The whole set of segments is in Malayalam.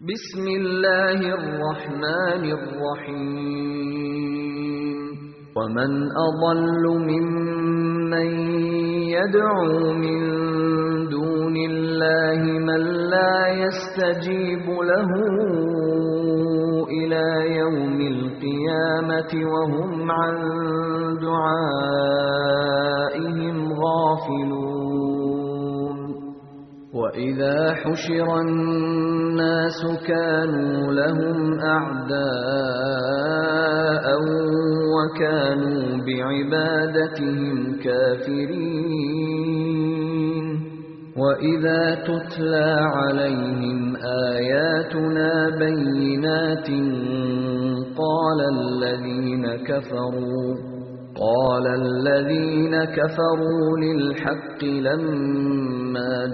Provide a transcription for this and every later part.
بسم الله الرحمن الرحيم ومن أضل ممن يدعو من دون الله من لا يستجيب له إلى يوم القيامة وهم عن دعائهم غافلون وإذا حشر الناس كانوا لهم أعداء وكانوا بعبادتهم كافرين وإذا تتلى عليهم آياتنا بينات قال الذين كفروا قال الذين كفروا للحق لما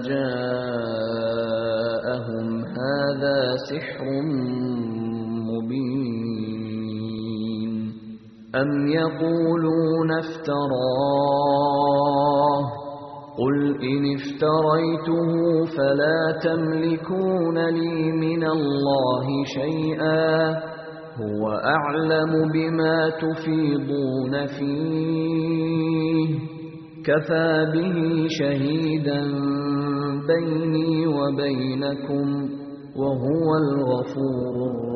جاءهم هذا سحر مبين أم يقولون افتراه قل إن افتريته فلا تملكون لي من الله شيئا هو أعلم بما تفيضون فيه كفى به شهيدا بيني وبينكم وهو الغفور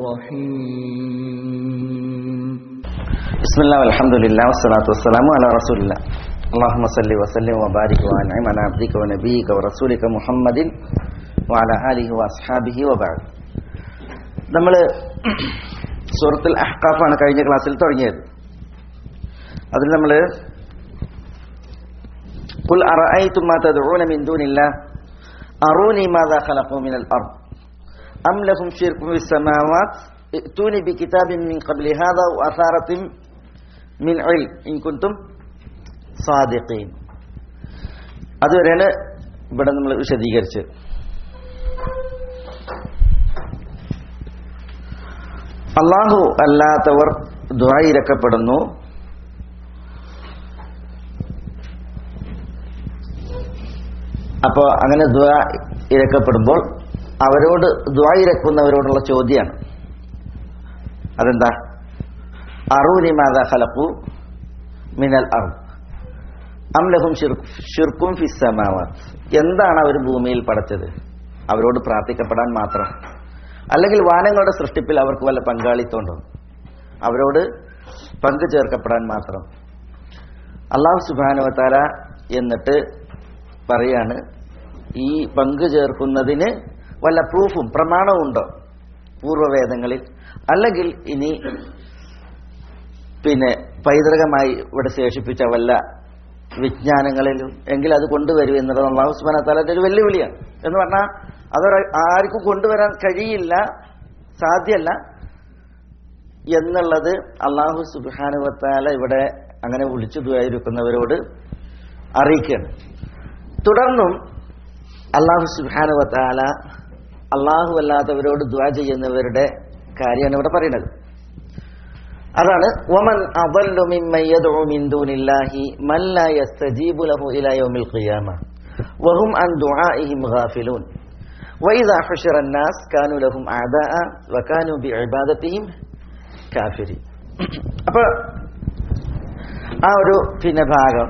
الرحيم بسم الله والحمد لله والصلاة والسلام على رسول الله اللهم صل وسلم وبارك وانعم على عبدك ونبيك ورسولك محمد وعلى آله وأصحابه وبعد നമ്മൾ സൂറത്തുൽ അഹ്കാഫാണ് കഴിഞ്ഞ ക്ലാസ്സിൽ തുടങ്ങിയത് അതിൽ നമ്മൾ قل أرأيتم ما تدعون من دون الله أروني ماذا خلقوا من الأرض أم لهم شرك في السماوات ائتوني بكتاب من قبل هذا وأثارة من علم إن كنتم صادقين അതുവരെയാണ് ഇവിടെ നമ്മൾ വിശദീകരിച്ചത് അള്ളാഹു അല്ലാത്തവർ ദ്വായിരക്കപ്പെടുന്നു അപ്പോൾ അങ്ങനെ ദ്വാ ഇരക്കപ്പെടുമ്പോൾ അവരോട് ദ്വായിരക്കുന്നവരോടുള്ള ചോദ്യമാണ് അതെന്താ അറൂനി മാതാ ഖലഖു മിനൽ അർ അംലഹും ഷിർക്കും ഫിസ്സമാവാത്ത് എന്താണ് അവർ ഭൂമിയിൽ പടച്ചത് അവരോട് പ്രാർത്ഥിക്കപ്പെടാൻ മാത്രം അല്ലെങ്കിൽ വാനങ്ങളുടെ സൃഷ്ടിപ്പിൽ അവർക്ക് വല്ല പങ്കാളിത്തമുണ്ടോ അവരോട് പങ്കു ചേർക്കപ്പെടാൻ മാത്രം അള്ളാഹു സുബാനുവത്താര എന്നിട്ട് പറയാണ് ഈ പങ്കു ചേർക്കുന്നതിന് വല്ല പ്രൂഫും പ്രമാണവും ഉണ്ടോ പൂർവ്വവേദങ്ങളിൽ അല്ലെങ്കിൽ ഇനി പിന്നെ പൈതൃകമായി ഇവിടെ ശേഷിപ്പിച്ച വല്ല വിജ്ഞാനങ്ങളിലും എങ്കിൽ അത് കൊണ്ടുവരൂ എന്നുള്ളത് അള്ളാഹു സുബാന താലത്തെ ഒരു വെല്ലുവിളിയാണ് എന്ന് പറഞ്ഞാൽ അത് ആർക്കും കൊണ്ടുവരാൻ കഴിയില്ല സാധ്യല്ല എന്നുള്ളത് അള്ളാഹു സുബാനുവത്താല ഇവിടെ അങ്ങനെ വിളിച്ചു ദ്വായിരിക്കുന്നവരോട് അറിയിക്കുകയാണ് തുടർന്നും അള്ളാഹു സുബാനുവത്താല അള്ളാഹു അല്ലാത്തവരോട് ദ്വാ ചെയ്യുന്നവരുടെ കാര്യമാണ് ഇവിടെ പറയുന്നത് അതാണ് ഒമൻ അദല്ലു മിമ്മൻ യദ്ഉ മിൻ ദൂനില്ലാഹി മൻ ലാ യസ്തജീബു ലഹു ഇലാ യൗമിൽ ഖിയാമ വഹും അൻ ദുആഇഹിം ഗാഫിലൂൻ وإذا حشر الناس كانوا لهم أعداء وكانوا بعبادتهم كافرين അപ്പോൾ ആ ഒരു പിന്നെ ഭാഗം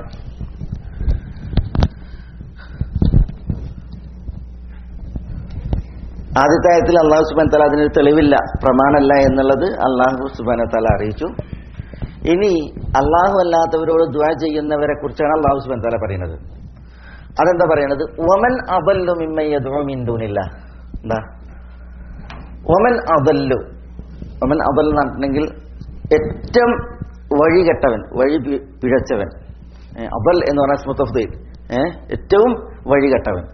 ആദ്യത്തെ ആയത്തിൽ അള്ളാഹു സുബാൻ തല അതിനൊരു തെളിവില്ല പ്രമാണമല്ല എന്നുള്ളത് അള്ളാഹു സുബാന തല അറിയിച്ചു ഇനി അള്ളാഹു അല്ലാത്തവരോട് ദ്വാ ചെയ്യുന്നവരെ കുറിച്ചാണ് അള്ളാഹു സുബാൻ തല പറയുന്നത് അതെന്താ പറയണത് ഒമൻ അബല്ലു മിമ്മയ്യൂനില്ല എന്താ ഒമൻ അബല്ലു ഒമൻ അബൽ എന്ന് പറഞ്ഞിട്ടുണ്ടെങ്കിൽ ഏറ്റവും വഴികെട്ടവൻ വഴി പിഴച്ചവൻ അബൽ എന്ന് പറഞ്ഞാൽ സ്മുത്തഫ്ദീൻ ഏറ്റവും വഴികെട്ടവൻ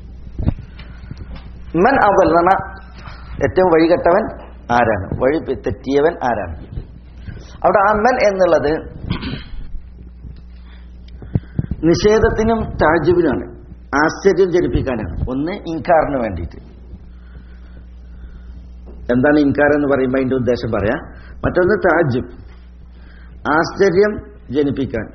മൻ അവൽ എന്ന് പറഞ്ഞാൽ ഏറ്റവും വഴികെട്ടവൻ ആരാണ് വഴി തെറ്റിയവൻ ആരാണ് അവിടെ ആ മൻ എന്നുള്ളത് നിഷേധത്തിനും താജുബിനുമാണ് ആശ്ചര്യം ജനിപ്പിക്കാനാണ് ഒന്ന് ഇൻകാറിന് വേണ്ടിയിട്ട് എന്താണ് ഇൻകാർ എന്ന് പറയുമ്പോൾ അതിന്റെ ഉദ്ദേശം പറയാം മറ്റൊന്ന് താജുബ് ആശ്ചര്യം ജനിപ്പിക്കാൻ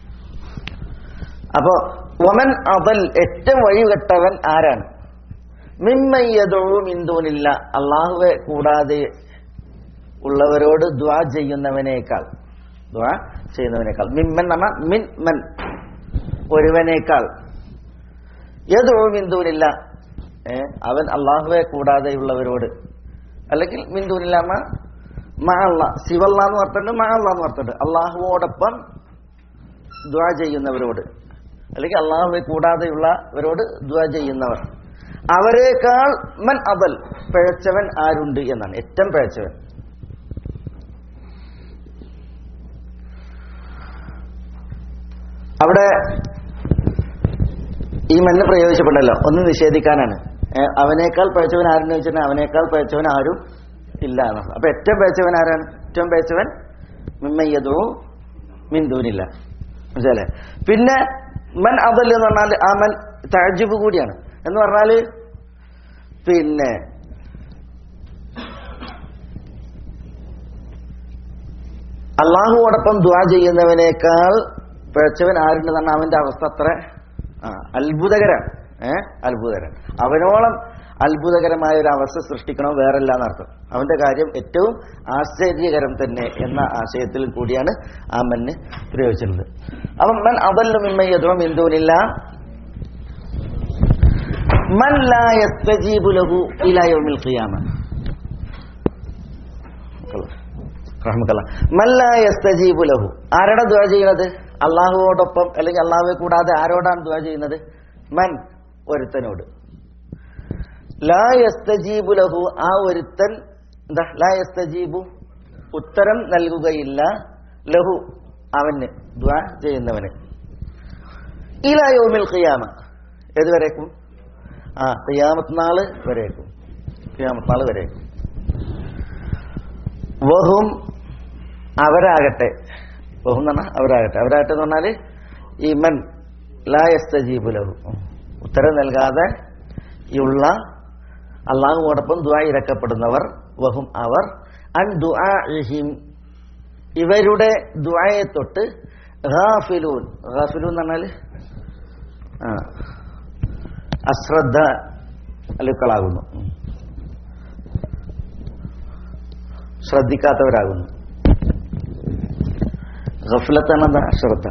അപ്പോ ഒമൻ അവൽ ഏറ്റവും വഴികെട്ടവൻ ആരാണ് മിമ്മയ്യതോഴും ഇന്ദൂനില്ല അള്ളാഹുവെ കൂടാതെ ഉള്ളവരോട് ദ്വാ ചെയ്യുന്നവനേക്കാൾ ദ്വാ ചെയ്യുന്നവനേക്കാൾ മിമ്മൻ നമ്മ മിൻ മൻ ഒരുവനേക്കാൾ യദോഴും ഇന്ദൂനില്ല ഏ അവൻ അള്ളാഹുവെ കൂടാതെയുള്ളവരോട് അല്ലെങ്കിൽ മിന്ദൂനില്ലാമ മഅള്ള ശിവല്ല എന്ന് പറഞ്ഞിട്ടുണ്ട് മഅള്ള എന്ന് പറഞ്ഞിട്ടുണ്ട് അള്ളാഹുവോടൊപ്പം ദ്വാ ചെയ്യുന്നവരോട് അല്ലെങ്കിൽ അള്ളാഹുവെ കൂടാതെയുള്ളവരോട് ദ്വാ ചെയ്യുന്നവർ അവരെക്കാൾ മൻ അബൽ പിഴച്ചവൻ ആരുണ്ട് എന്നാണ് ഏറ്റവും പിഴച്ചവൻ അവിടെ ഈ മണ്ണ് പ്രയോഗിച്ചപ്പെട്ടല്ലോ ഒന്ന് നിഷേധിക്കാനാണ് ഏ, അവനേക്കാൾ പഴച്ചവൻ ആരെന്ന് വെച്ചാൽ അവനേക്കാൾ പഴച്ചവൻ ആരും ഇല്ല എന്നാണ് അപ്പൊ ഏറ്റവും പഴച്ചവൻ ആരാണ് ഏറ്റവും പഴച്ചവൻ മിമ്മയ്യതോ മിന്ദൂനില്ല മനസ്സിലല്ലേ പിന്നെ മൻ അതൽ എന്ന് പറഞ്ഞാൽ ആ മൻ താജിബ് കൂടിയാണ് എന്ന് പറഞ്ഞാല് പിന്നെ അള്ളാഹുവോടൊപ്പം ദ്വാ ചെയ്യുന്നവനേക്കാൾ പിഴച്ചവൻ ആരുണ്ടെന്ന് പറഞ്ഞാൽ അവന്റെ അവസ്ഥ അത്ര ആ, അത്ഭുതകരാണ് ഏഹ് അത്ഭുതകരം അവനോളം അത്ഭുതകരമായ ഒരു അവസ്ഥ സൃഷ്ടിക്കണോ വേറല്ല എന്നർത്ഥം അവന്റെ കാര്യം ഏറ്റവും ആശ്ചര്യകരം തന്നെ എന്ന ആശയത്തിൽ കൂടിയാണ് ആ മന്ന് പ്രയോഗിച്ചിട്ടുള്ളത് അപ്പം മൻ അതല്ലു മിമ്മയ്യതും എന്തോനില്ല മൻ ലാ യസ്തജീബു ലഹു ഇലാ യൗമിൽ ഖിയാമ റഹ്മക്കല്ല മൻ ലാ യസ്തജീബു ലഹു ആരുടെ ദുആ ചെയ്യുന്നത് അള്ളാഹുവോടൊപ്പം അല്ലെങ്കിൽ അള്ളാഹുവെ കൂടാതെ ആരോടാണ് ദുആ ചെയ്യുന്നത് മൻ ഒരുത്തനോട് ലാ യസ്തജീബു ലഹു ആ ഒരുത്തൻ എന്താ ലാ യസ്തജീബു ഉത്തരം നൽകുകയില്ല ലഹു അവന് ദ്വാ ചെയ്യുന്നവന് ഇലാ യൗമിൽ ഖിയാമ ഏതുവരേക്കും ആ ഖിയാമത്ത് നാള് വരേക്കും ഖിയാമത്ത് നാള് വരേക്കും വഹും അവരാകട്ടെ വഹും എന്ന് പറഞ്ഞാൽ അവരാകട്ടെ അവരാകട്ടെ എന്ന് പറഞ്ഞാല് ഈ മൻ ലായസ്തജീബു ലഹു ഉത്തരം നൽകാതെ ഉള്ള അള്ളാഹുവോടൊപ്പം ദുആ ഇറക്കപ്പെടുന്നവർ വഹും അവർ അൻ ദുആഇഹിം ഇവരുടെ ദുആയെ തൊട്ട് ഗാഫിലൂൻ ഗാഫിലൂൻ എന്ന് പറഞ്ഞാൽ ആ അശ്രദ്ധ അലുക്കളാകുന്നു ശ്രദ്ധിക്കാത്തവരാകുന്നു ഗഫലത്താണ് എന്താ അശ്രദ്ധ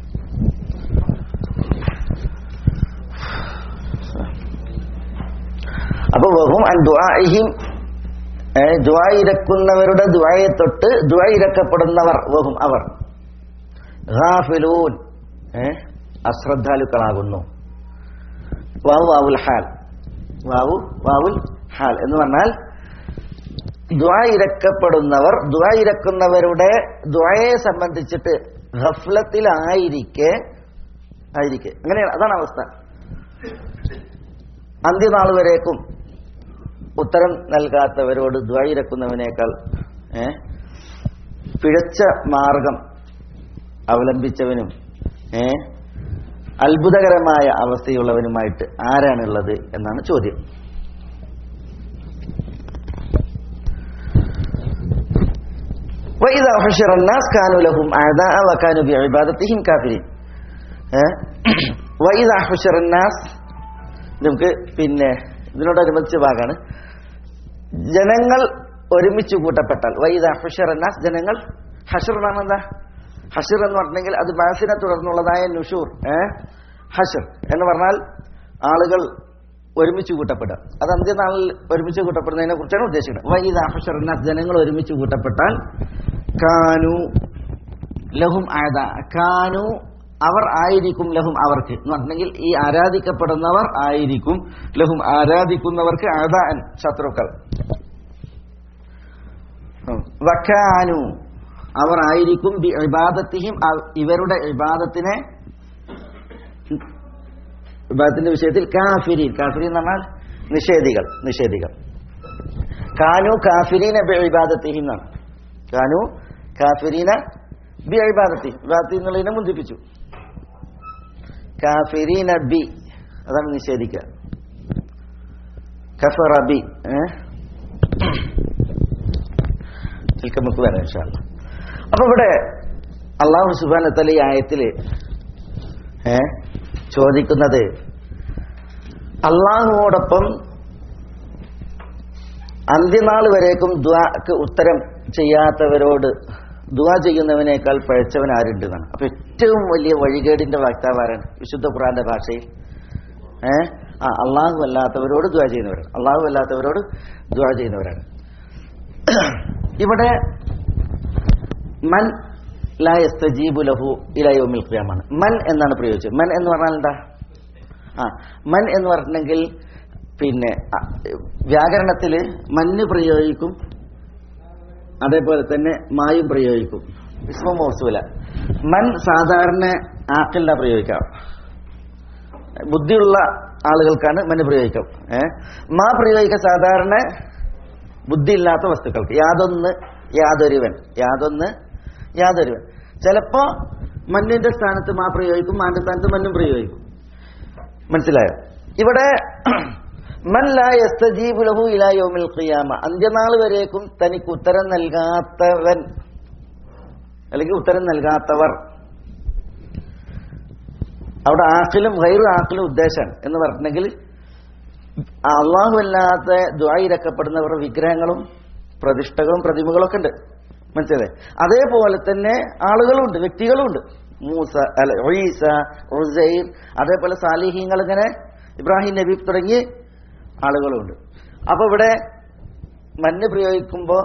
അപ്പൊ വഹും അൻ ദുആഇഹിം ദുആ ഇരക്കുന്നവരുടെ ദുആയെ തൊട്ട് ദുആ ഇരക്കപ്പെടുന്നവർ വഹും അവർ ഗാഫിലൂൻ ഏ അശ്രദ്ധാലുക്കളാകുന്നു വാവു വാവുൽ ഹാൽ വാവു വാവുൽ ഹാൽ എന്ന് പറഞ്ഞാൽ ദ്വാ ഇരക്കപ്പെടുന്നവർ ദ്വാ ഇരക്കുന്നവരുടെ ദ്വയെ സംബന്ധിച്ചിട്ട് ഗഫ്ലത്തിലായിരിക്കെ ആയിരിക്കെ അങ്ങനെയാണ് അതാണ് അവസ്ഥ അന്ത്യനാൾ വരേക്കും ഉത്തരം നൽകാത്തവരോട് ദ്വാ ഇരക്കുന്നവനേക്കാൾ ഏ പിഴച്ച മാർഗം അവലംബിച്ചവനും ഏ അത്ഭുതകരമായ അവസ്ഥയുള്ളവനുമായിട്ട് ആരാണുള്ളത് എന്നാണ് ചോദ്യം وإذا حشر الناس كانوا لهم أعداء وكانوا بعبادتهم كافرين وإذا حشر الناس നമുക്ക് പിന്നെ ഇതിനോടനുബന്ധിച്ച ഭാഗമാണ് ജനങ്ങൾ ഒരുമിച്ച് കൂട്ടപ്പെട്ടാൽ വൈദ ഹുഷർ എന്നാസ് ജനങ്ങൾ ഹഷർ എന്നാണ് എന്താ ഹഷർ എന്ന് പറഞ്ഞെങ്കിൽ അത് ബാസിനെ തുടർന്നുള്ളതായ നുഷൂർ ഏ ഹഷർ എന്ന് പറഞ്ഞാൽ ആളുകൾ ഒരുമിച്ച് കൂട്ടപ്പെടുക അത് അന്ത്യനാളിൽ ഒരുമിച്ച് കൂട്ടപ്പെടുന്നതിനെ കുറിച്ചാണ് ഉദ്ദേശിക്കുന്നത് വൈദ ഹുഷർ എന്നാസ് ജനങ്ങൾ ഒരുമിച്ച് കൂട്ടപ്പെട്ടാൽ കാനു ലഹും ആയത കാനു അവർ ആയിരിക്കും ലഹും അവർക്ക് എന്ന് പറഞ്ഞെങ്കിൽ ഈ ആരാധിക്കപ്പെടുന്നവർ ആയിരിക്കും ലഹും ആരാധിക്കുന്നവർക്ക് ആദാൻ ശത്രുക്കൾ വക്കാനു അവർ ആയിരിക്കും ബി ഇബാദത്തിഹിം ഇവരുടെ ഇബാദത്തിനെ ഇബാദത്തിന്റെ വിഷയത്തിൽ കാഫിരീൻ കാഫിരീൻ എന്ന് പറഞ്ഞാൽ നിഷേധികൾ നിഷേധികൾ കാനു കാഫിരീന ബി ഇബാദത്തിഹിം എന്നാണ് കാനു കാഫിരീന ബി ഇബാദത്തി ഇബാദത്തി എന്നുള്ളതിനെ മുന്തിപ്പിച്ചു കാഫിരീന ബി അതാണ് നിഷേധിക്കുക കഫറ ബി നമുക്ക് വരാം ഇൻഷാല്ല അപ്പൊ ഇവിടെ അള്ളാഹു സുബാനത്തല ഈ ആയത്തില് ഏ ചോദിക്കുന്നത് അള്ളാഹുവോടൊപ്പം അന്ത്യനാൾ വരേക്കും ദ്വാക്ക് ഉത്തരം ചെയ്യാത്തവരോട് ദുവാ ചെയ്യുന്നവനേക്കാൾ പഴച്ചവൻ ആരുണ്ട് എന്നാണ് അപ്പൊ ഏറ്റവും വലിയ വഴികേടിന്റെ വക്താവാരാണ് വിശുദ്ധ ഖുറാന്റെ ഭാഷയിൽ ഏ ആ അള്ളാഹു അല്ലാത്തവരോട് ദ്വാ ചെയ്യുന്നവരാണ് അള്ളാഹു അല്ലാത്തവരോട് ദ്വാ ചെയ്യുന്നവരാണ് ഇവിടെ മൻ ലാ യസ്തജീബു ലഹു ഇലാ യൗമിൽ ഖിയാമാണ് മൻ എന്നാണ് പ്രയോഗിച്ചത് മൻ എന്ന് പറഞ്ഞാൽ എന്താ ആ മൻ എന്ന് പറഞ്ഞിട്ടുണ്ടെങ്കിൽ പിന്നെ അ, വ്യാകരണത്തിൽ മഞ്ഞ് പ്രയോഗിക്കും അതേപോലെ തന്നെ മായും പ്രയോഗിക്കും ഇസ്മ മോസൂല മൻ സാധാരണ ആക്കില്ല പ്രയോഗിക്കാം ബുദ്ധിയുള്ള ആളുകൾക്കാണ് മന് പ്രയോഗിക്കാം ഏ മാ പ്രയോഗിക്കുക സാധാരണ ബുദ്ധിയില്ലാത്ത വസ്തുക്കൾക്ക് യാതൊന്ന് യാതൊരുവൻ യാതൊന്ന് യാതൊരുവൻ ചിലപ്പോ മണ്ണിന്റെ സ്ഥാനത്ത് മാ പ്രയോഗിക്കും മാന്റെ സ്ഥാനത്ത് മണ്ണും പ്രയോഗിക്കും മനസ്സിലായോ ഇവിടെ മൻ ലാ യസ്തജീബു ലഹു ഇലാ യൗമിൽ ഖിയാമ അന്ത്യനാൾ വരേക്കും തനിക്ക് ഉത്തരം നൽകാത്തവൻ അല്ലെങ്കിൽ ഉത്തരം നൽകാത്തവർ അവിടെ ആക്കിലും ഗൈറു ആക്കിലും ഉദ്ദേശം എന്ന് പറഞ്ഞിട്ടുണ്ടെങ്കിൽ അള്ളാഹു അല്ലാത്ത ദ്വായിരക്കപ്പെടുന്നവർ വിഗ്രഹങ്ങളും പ്രതിഷ്ഠകളും പ്രതിമകളും ഒക്കെ ഉണ്ട് മനസ്സിലായി അതേപോലെ തന്നെ ആളുകളുണ്ട് വ്യക്തികളുണ്ട് മൂസ അല്ല ഒയീസ ഉസൈർ അതേപോലെ സാലിഹീങ്ങൾ ഇങ്ങനെ ഇബ്രാഹിം നബി തുടങ്ങി ആളുകളുണ്ട് അപ്പൊ ഇവിടെ മഞ്ഞ് പ്രയോഗിക്കുമ്പോൾ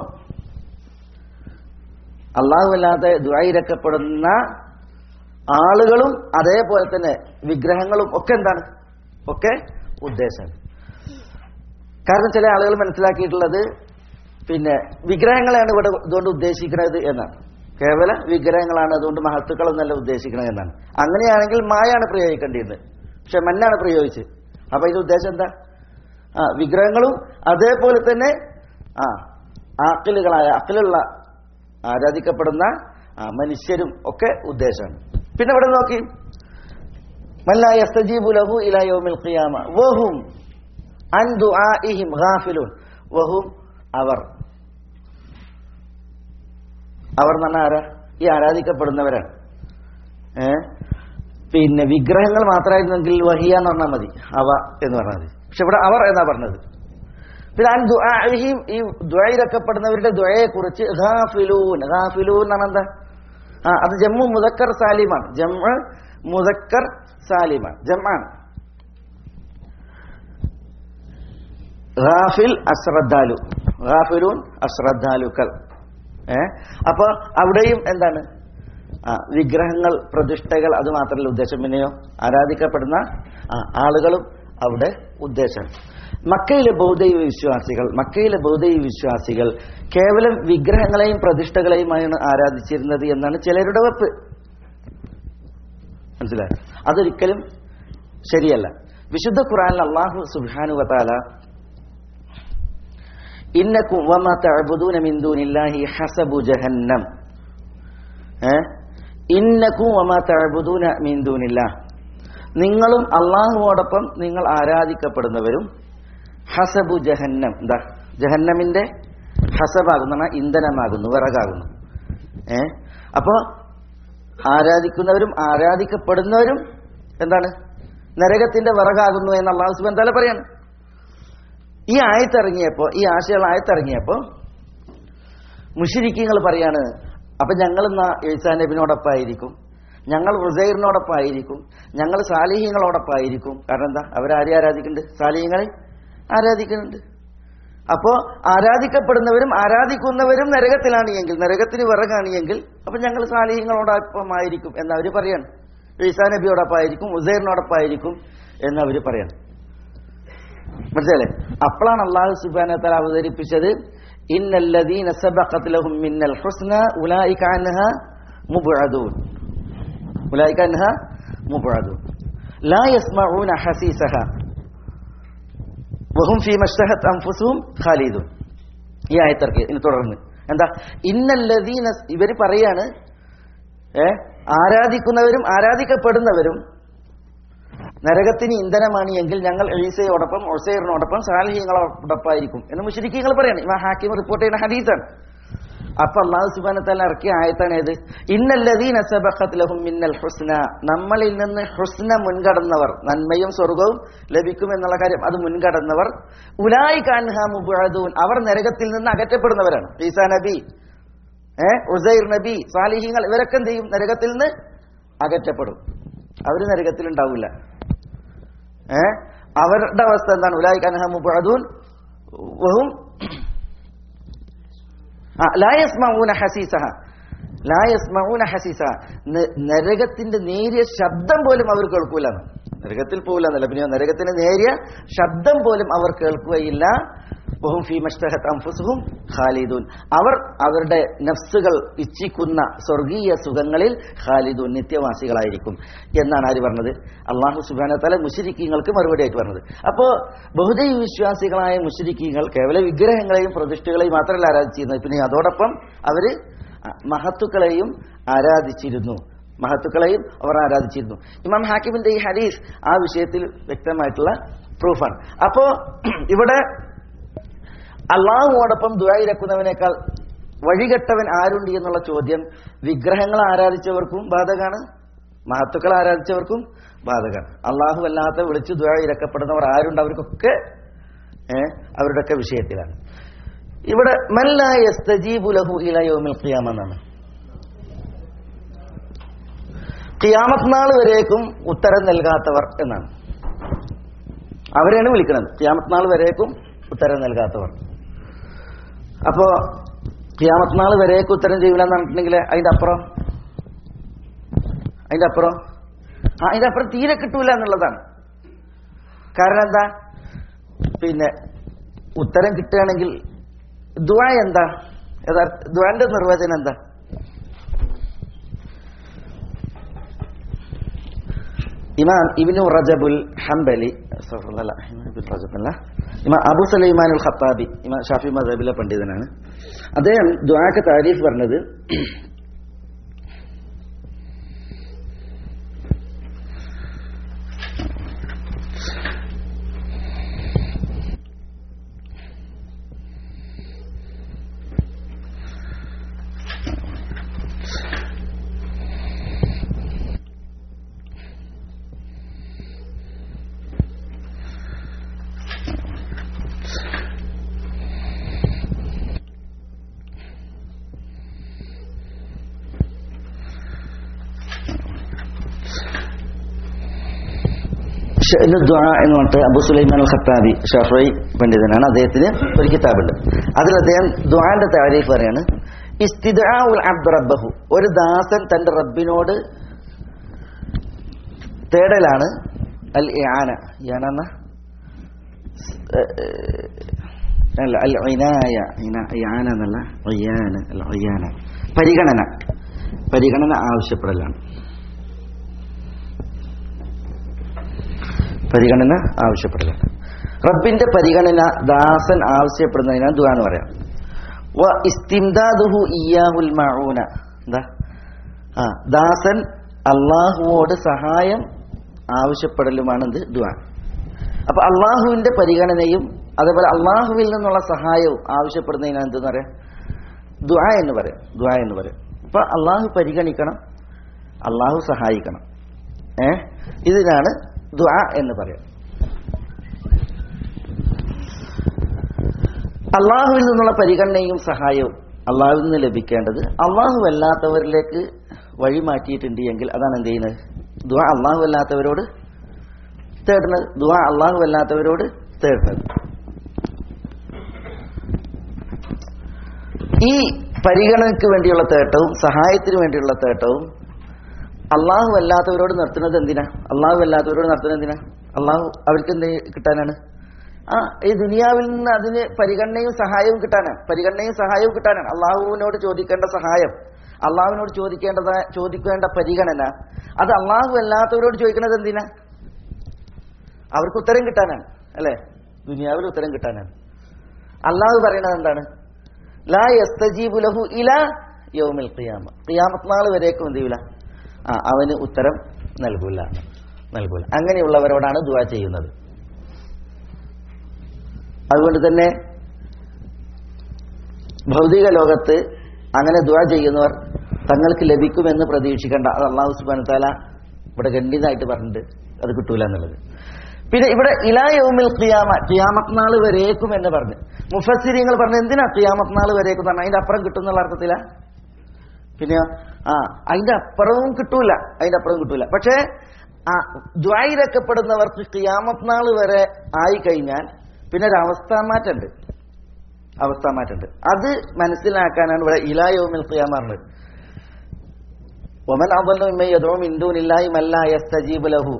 അള്ളാഹു അല്ലാതെ ദ്വായിരക്കപ്പെടുന്ന ആളുകളും അതേപോലെ തന്നെ വിഗ്രഹങ്ങളും ഒക്കെ എന്താണ് ഒക്കെ ഉദ്ദേശമാണ് കാരണം ചില ആളുകൾ മനസ്സിലാക്കിയിട്ടുള്ളത് പിന്നെ വിഗ്രഹങ്ങളെയാണ് ഇവിടെ ഇതുകൊണ്ട് ഉദ്ദേശിക്കുന്നത് എന്നാണ് കേവല വിഗ്രഹങ്ങളാണ് അതുകൊണ്ട് മഹത്തുക്കളെന്നല്ല ഉദ്ദേശിക്കുന്നത് എന്നാണ് അങ്ങനെയാണെങ്കിൽ മായാണ് പ്രയോഗിക്കേണ്ടിയിരുന്നത് പക്ഷെ മന്നാണ് പ്രയോഗിച്ചത് അപ്പൊ ഇതിന്റെ ഉദ്ദേശം എന്താ ആ വിഗ്രഹങ്ങളും അതേപോലെ തന്നെ ആ ആക്കിലുകളായ അക്കിലുള്ള ആരാധിക്കപ്പെടുന്ന ആ, മനുഷ്യരും ഒക്കെ ഉദ്ദേശമാണ് പിന്നെ ഇവിടെ നോക്കി മല്ലാ യസ്തജീബു ലഹു ഇലാ യൗമിൽ ഖിയാമ വഹും അൻ ദുആഇഹിം ഗാഫിലൂൻ വഹും അവർ അവർ എന്ന് പറഞ്ഞാൽ ആരാ ഈ ആരാധിക്കപ്പെടുന്നവരാണ് ഏ പിന്നെ വിഗ്രഹങ്ങൾ മാത്രമായിരുന്നെങ്കിൽ വഹിയ എന്ന് പറഞ്ഞാൽ മതി അവ എന്ന് പറഞ്ഞാൽ മതി പക്ഷെ ഇവിടെ അവർ എന്നാ പറഞ്ഞത് പിന്നെ അൻ ദുആഇഹിം ഈ ദ്വയിരക്കപ്പെടുന്നവരുടെ ദ്വയെ കുറിച്ച് ഗാഫിലൂൻ ഗാഫിലൂൻ എന്നാണ് എന്താ ആ അത് ജമ്മു മുദക്കർ സാലിമാണ് ജമ്മു മുദക്കർ സാലിമാണ് ജമ്മാണ് ഗാഫിൽ അശ്രദ്ധാലു ഗാഫിലൂൻ അശ്രദ്ധാലുക്കൾ ഏ അപ്പൊ അവിടെയും എന്താണ് ആ വിഗ്രഹങ്ങൾ പ്രതിഷ്ഠകൾ അത് മാത്രമല്ല ഉദ്ദേശം പിന്നെയോ ആരാധിക്കപ്പെടുന്ന ആ, ആളുകളും അവിടെ ഉദ്ദേശം മക്കയിലെ ബൗദ്ധൈവ വിശ്വാസികൾ മക്കയിലെ ബൗദ്ധൈവ വിശ്വാസികൾ കേവലം വിഗ്രഹങ്ങളെയും പ്രതിഷ്ഠകളെയുമാണ് ആരാധിച്ചിരുന്നത് എന്നാണ് ചിലരുടെ വെപ്പ് മനസ്സിലായി അതൊരിക്കലും ശരിയല്ല വിശുദ്ധ ഖുറാനിൽ അള്ളാഹു സുബ്ഹാനു വതാല ഇന്നക്കും വമാ തഅബുദൂന മിൻ ദൂനില്ലാഹി ഹസബു ജഹന്നം ഏ ഇന്നക്കും വമാ തഅബുദൂന മിൻ ദൂനില്ലാഹ് നിങ്ങളും അള്ളാഹുവോടൊപ്പം നിങ്ങൾ ആരാധിക്കപ്പെടുന്നവരും ഹസബു ജഹന്നം എന്താ ജഹന്നമിന്റെ ഹസബാകുന്ന പറഞ്ഞാൽ ഇന്ധനമാകുന്നു വിറകാകുന്നു ഏ അപ്പോ ആരാധിക്കുന്നവരും ആരാധിക്കപ്പെടുന്നവരും എന്താണ് നരകത്തിന്റെ വിറകാകുന്നു എന്ന് അള്ളാഹു സുബാൻ തല പറയാണ് ഈ ആയത്തിറങ്ങിയപ്പോ ഈ ആശയങ്ങൾ ആയത്തിറങ്ങിയപ്പോ മുഷിരിക്കങ്ങൾ പറയാണ് അപ്പൊ ഞങ്ങൾ എന്നാ എഴുസാ നബിനോടൊപ്പമായിരിക്കും ഞങ്ങൾ ഉസൈറിനോടൊപ്പമായിരിക്കും ഞങ്ങൾ സാലിഹ്യങ്ങളോടൊപ്പമായിരിക്കും കാരണം എന്താ അവരാരെ ആരാധിക്കുന്നുണ്ട് സാലിഹ്യങ്ങളെ ആരാധിക്കുന്നുണ്ട് അപ്പോ ആരാധിക്കപ്പെടുന്നവരും ആരാധിക്കുന്നവരും നരകത്തിലാണ് എങ്കിൽ നരകത്തിന് വിറകാണ് എങ്കിൽ അപ്പൊ ഞങ്ങൾ സാലിഹ്യങ്ങളോടൊപ്പമായിരിക്കും എന്ന് അവർ പറയാണ് ഈസാ നബിയോടൊപ്പമായിരിക്കും ഉസൈറിനോടൊപ്പമായിരിക്കും എന്ന് അവർ പറയാണ് മനസ്സിലല്ലേ അപ്പോഴാണ് അള്ളാഹു സുബാന തല അവതരിപ്പിച്ചത് ഇന്നല്ലദീന സബഖത് ലഹും മിന്നൽ ഹുസ്ന ഉലൈക അൻഹ മുബ്അദൂൻ ഉലൈക അൻഹ മുബ്അദൂൻ ലാ യസ്മഊന ഹസീസഹ വഹും ഫീമ ഇഷ്തഹത് അൻഫുസുഹും ഖാലിദൂൻ ഈ ആയത്തിറക്കി ഇനി തുടർന്ന് എന്താ ഇന്നല്ലദീന ഇവർ പറയാണ് ഏ ആരാധിക്കുന്നവരും ആരാധിക്കപ്പെടുന്നവരും നരകത്തിന് ഇന്ധനമാണ് എങ്കിൽ ഞങ്ങൾ ഈസയോടൊപ്പം ഒസൈറിനോടൊപ്പം സാലിഹ്യങ്ങളോടൊപ്പമായിരിക്കും എന്ന് മുഷരിക്കങ്ങൾ പറയാണ് ഇവ ഹാക്കിം റിപ്പോർട്ട് ചെയ്യുന്ന ഹദീസാണ് അപ്പൊ അള്ളാഹു സുബാന തല ഇറക്കിയ ആയത്താണ് ഏത് ഇന്നല്ലദീന സബഖത് ലഹും മിന്നൽ ഹുസ്ന നമ്മളിൽ നിന്ന് ഹുസ്ന മുൻകടന്നവർ നന്മയും സ്വർഗവും ലഭിക്കും എന്നുള്ള കാര്യം അത് മുൻകടന്നവർ ഉലായി കാൻഹ മുബഅദൂൻ അവർ നരകത്തിൽ നിന്ന് അകറ്റപ്പെടുന്നവരാണ് ഈസാ നബി ഏ ഉസൈർ നബി സാലിഹീങ്ങൾ ഇവരൊക്കെ എന്ത് ചെയ്യും നരകത്തിൽ നിന്ന് അകറ്റപ്പെടും അവർ നരകത്തിൽ ഉണ്ടാവില്ല ഏ അവരുടെ അവസ്ഥ എന്താണ് ഉലായി കാൻഹ മുബഅദൂൻ വഹും ആ, ലാ യസ്മഊന ഹസീസഹ ലാ യസ്മഊന ഹസീസഹ ന- നരകത്തിന്റെ നേരിയ ശബ്ദം പോലും അവർ കേൾക്കൂല നരകത്തിൽ പോകില്ല എന്നല്ല പിന്നെ നരകത്തിന്റെ നേരിയ ശബ്ദം പോലും അവർ കേൾക്കുകയില്ല വഹും ഫീ മഷ്തഹത് അൻഫുസുഹും ഖാലിദൂൻ അവർ അവരുടെ നഫ്സുകൾ ഇച്ഛിക്കുന്ന സ്വർഗീയ സുഖങ്ങളിൽ ഖാലിദൂൻ നിത്യവാസികളായിരിക്കും എന്നാണ് ആര് പറഞ്ഞത് അള്ളാഹു സുബാന തല മുഷരിക്കീങ്ങൾക്ക് മറുപടി ആയിട്ട് പറഞ്ഞത് അപ്പോ ബഹുദൈവ വിശ്വാസികളായ മുഷരിക്കീങ്ങൾ കേവല വിഗ്രഹങ്ങളെയും പ്രതിഷ്ഠകളെയും മാത്രമല്ല ആരാധിച്ചിരുന്നത് പിന്നെ അതോടൊപ്പം അവര് മഹത്തുക്കളെയും ആരാധിച്ചിരുന്നു മഹത്തുക്കളെയും അവർ ആരാധിച്ചിരുന്നു ഇമാം ഹാക്കിമിന്റെ ഈ ഹദീസ് ആ വിഷയത്തിൽ വ്യക്തമായിട്ടുള്ള പ്രൂഫാണ് അപ്പോ ഇവിടെ അള്ളാഹുവോടൊപ്പം ദുരായിരക്കുന്നവനേക്കാൾ വഴികെട്ടവൻ ആരുണ്ട് എന്നുള്ള ചോദ്യം വിഗ്രഹങ്ങൾ ആരാധിച്ചവർക്കും ബാധകാണ് മഹത്തുക്കൾ ആരാധിച്ചവർക്കും ബാധകാണ് അള്ളാഹു അല്ലാത്ത വിളിച്ച് ദുരായിരക്കപ്പെടുന്നവർ ആരുണ്ട് അവർക്കൊക്കെ ഏ, അവരുടെയൊക്കെ വിഷയത്തിലാണ് ഇവിടെ മല്ലായസ്തജീബുലഹു ഇലയോമിൽ ഖിയാമ എന്നാണ് ഖിയാമത്ത് നാൾ വരേക്കും ഉത്തരം നൽകാത്തവർ എന്നാണ് അവരെയാണ് വിളിക്കുന്നത് ഖിയാമത്ത് നാൾ വരേക്കും ഉത്തരം നൽകാത്തവർ അപ്പോ ഖിയാമത്ത് നാൾ വരേക്കും ഉത്തരം ചെയ്യില്ല എന്ന് പറഞ്ഞിട്ടുണ്ടെങ്കിൽ അതിന്റെ അപ്പുറം അതിന്റെ അപ്പുറം ആ അതിന്റെ അപ്പുറം തീരെ കിട്ടൂല എന്നുള്ളതാണ് കാരണം എന്താ പിന്നെ ഉത്തരം കിട്ടുകയാണെങ്കിൽ ദ്വാ എന്താ യഥാർത്ഥ ദ്വാന്റെ നിർവചനം എന്താ ഇമാം ഇബിനു റജബുൽ ഹംബലി അല്ല ഇബിൻ റജബ് അല്ല ഇമാം അബു സലൈമാൻ ഉൽ ഖത്താബി ഇമാം ഷാഫി മദബിലെ പണ്ഡിതനാണ് അദ്ദേഹം ദ്വാക്ക് താരീഫ് പറഞ്ഞത് ഷഅ്നു ദുആ എന്ന് പറഞ്ഞിട്ട് അബു സുലൈമാൻ അൽ ഖത്താബി ഷഫൈ പണ്ഡിതനാണ് അദ്ദേഹത്തിന് ഒരു കിതാബുണ്ട് അതിൽ അദ്ദേഹം ദുആന്റെ താരീഫ് പറയാണ് ഇസ്തിദ്ആഉൽ അബ്ദ് റബ്ബഹു ഒരു ദാസൻ തന്റെ റബ്ബിനോട് തേടലാണ് അൽ ഇആന ഇആന എന്ന അല്ല അൽ ഇനായ ഇന- ഇആന എന്നല്ല ഇയാന അൽ ഇയാന പരിഗണന പരിഗണന ആവശ്യപ്പെടലാണ് പരിഗണന ആവശ്യപ്പെടലാണ് റബ്ബിന്റെ പരിഗണന ദാസൻ ആവശ്യപ്പെടുന്നതിനാണ് ദുആ എന്ന് പറയാം വ ഇസ്തിംദാദുഹു ഇയ്യാഹുൽ മഊന എന്താ ആ ദാസൻ അള്ളാഹുവോട് സഹായം ആവശ്യപ്പെടലുമാണ് എന്ത് ദുആ അപ്പൊ അള്ളാഹുവിന്റെ പരിഗണനയും അതേപോലെ അള്ളാഹുവിൽ നിന്നുള്ള സഹായവും ആവശ്യപ്പെടുന്നതിനാണ് എന്തെന്ന് പറയാം ദുആ എന്ന് പറയാം ദുആ എന്ന് പറയാം അപ്പൊ അള്ളാഹു പരിഗണിക്കണം അള്ളാഹു സഹായിക്കണം ഏ ഇതിനാണ് ദുആ എന്ന് പറയാം അള്ളാഹുവിൽ നിന്നുള്ള പരിഗണനയും സഹായവും അള്ളാഹുവിൽ നിന്ന് ലഭിക്കേണ്ടത് അള്ളാഹു അല്ലാത്തവരിലേക്ക് വഴി മാറ്റിയിട്ടുണ്ട് എങ്കിൽ അതാണ് എന്ത് ചെയ്യുന്നത് ദുആ അള്ളാഹു അല്ലാത്തവരോട് തേടുന്നത് ദുആ അള്ളാഹു അല്ലാത്തവരോട് തേടുന്നത് ഈ പരിഗണനയ്ക്ക് വേണ്ടിയുള്ള തേട്ടവും സഹായത്തിന് വേണ്ടിയുള്ള തേട്ടവും അള്ളാഹു അല്ലാത്തവരോട് നിർത്തുന്നത് എന്തിനാ അള്ളാഹു അല്ലാത്തവരോട് നിർത്തുന്നത് എന്തിനാ അള്ളാഹു അവർക്ക് എന്ത് കിട്ടാനാണ് ആ ഈ ദുനിയാവിൽ നിന്ന് അതിന് പരിഗണനയും സഹായവും കിട്ടാനാണ് പരിഗണനയും സഹായവും കിട്ടാനാണ് അള്ളാഹുവിനോട് ചോദിക്കേണ്ട സഹായം അള്ളാഹുവിനോട് ചോദിക്കേണ്ടത് ചോദിക്കേണ്ട പരിഗണന അത് അള്ളാഹു അല്ലാത്തവരോട് ചോദിക്കുന്നത് എന്തിനാ അവർക്ക് ഉത്തരം കിട്ടാനാണ് അല്ലെ ദുനിയാവിൽ ഉത്തരം കിട്ടാനാണ് അള്ളാഹു പറയുന്നത് എന്താണ് ലാ യസ്തജീബു ലഹു ഇല യൗമിൽ ഖിയാമ ഖിയാമത്ത് നാൾ വരേക്കും എന്ത് ചെയ്യൂല ആ അവന് ഉത്തരം നൽകൂല നൽകൂല അങ്ങനെയുള്ളവരോടാണ് ദുആ ചെയ്യുന്നത് അതുകൊണ്ട് തന്നെ ഭൗതിക ലോകത്ത് അങ്ങനെ ദുആ ചെയ്യുന്നവർ തങ്ങൾക്ക് ലഭിക്കുമെന്ന് പ്രതീക്ഷിക്കേണ്ട അത് അള്ളാഹു സുബാന താല ഇവിടെ ഗണ്ഡിതായിട്ട് പറഞ്ഞിട്ട് അത് കിട്ടൂല എന്നുള്ളത് പിന്നെ ഇവിടെ ഇലായവുമിൽ ഖിയാമ ഖിയാമത്ത് നാൾ വരേക്കും എന്ന് പറഞ്ഞു മുഫസ്സിരിങ്ങൾ പറഞ്ഞു എന്തിനാ ഖിയാമത്ത് നാൾ വരേക്കും എന്ന് പറഞ്ഞാൽ അതിന്റെ അപ്പുറം കിട്ടുന്നുള്ള അർത്ഥത്തില പിന്നെയോ ആ അതിന്റെ അപ്പുറവും കിട്ടൂല അതിന്റെ അപ്പുറവും കിട്ടൂല പക്ഷേ ആ ദ്വായിരക്കപ്പെടുന്നവർക്ക് ഖിയാമത്ത് നാൾ വരെ ആയി കഴിഞ്ഞാൽ പിന്നെ ഒരു അവസ്ഥാ മാറ്റമുണ്ട് അവസ്ഥാ മാറ്റമുണ്ട് അത് മനസ്സിലാക്കാനാണ് ഇവിടെ ഇലായോമിൽ ഖിയാമ പറഞ്ഞത് ഒമൻ അബല്ലും ഇന്ദൂനില്ലായി മല്ല യസ്തജീബ് ലഹു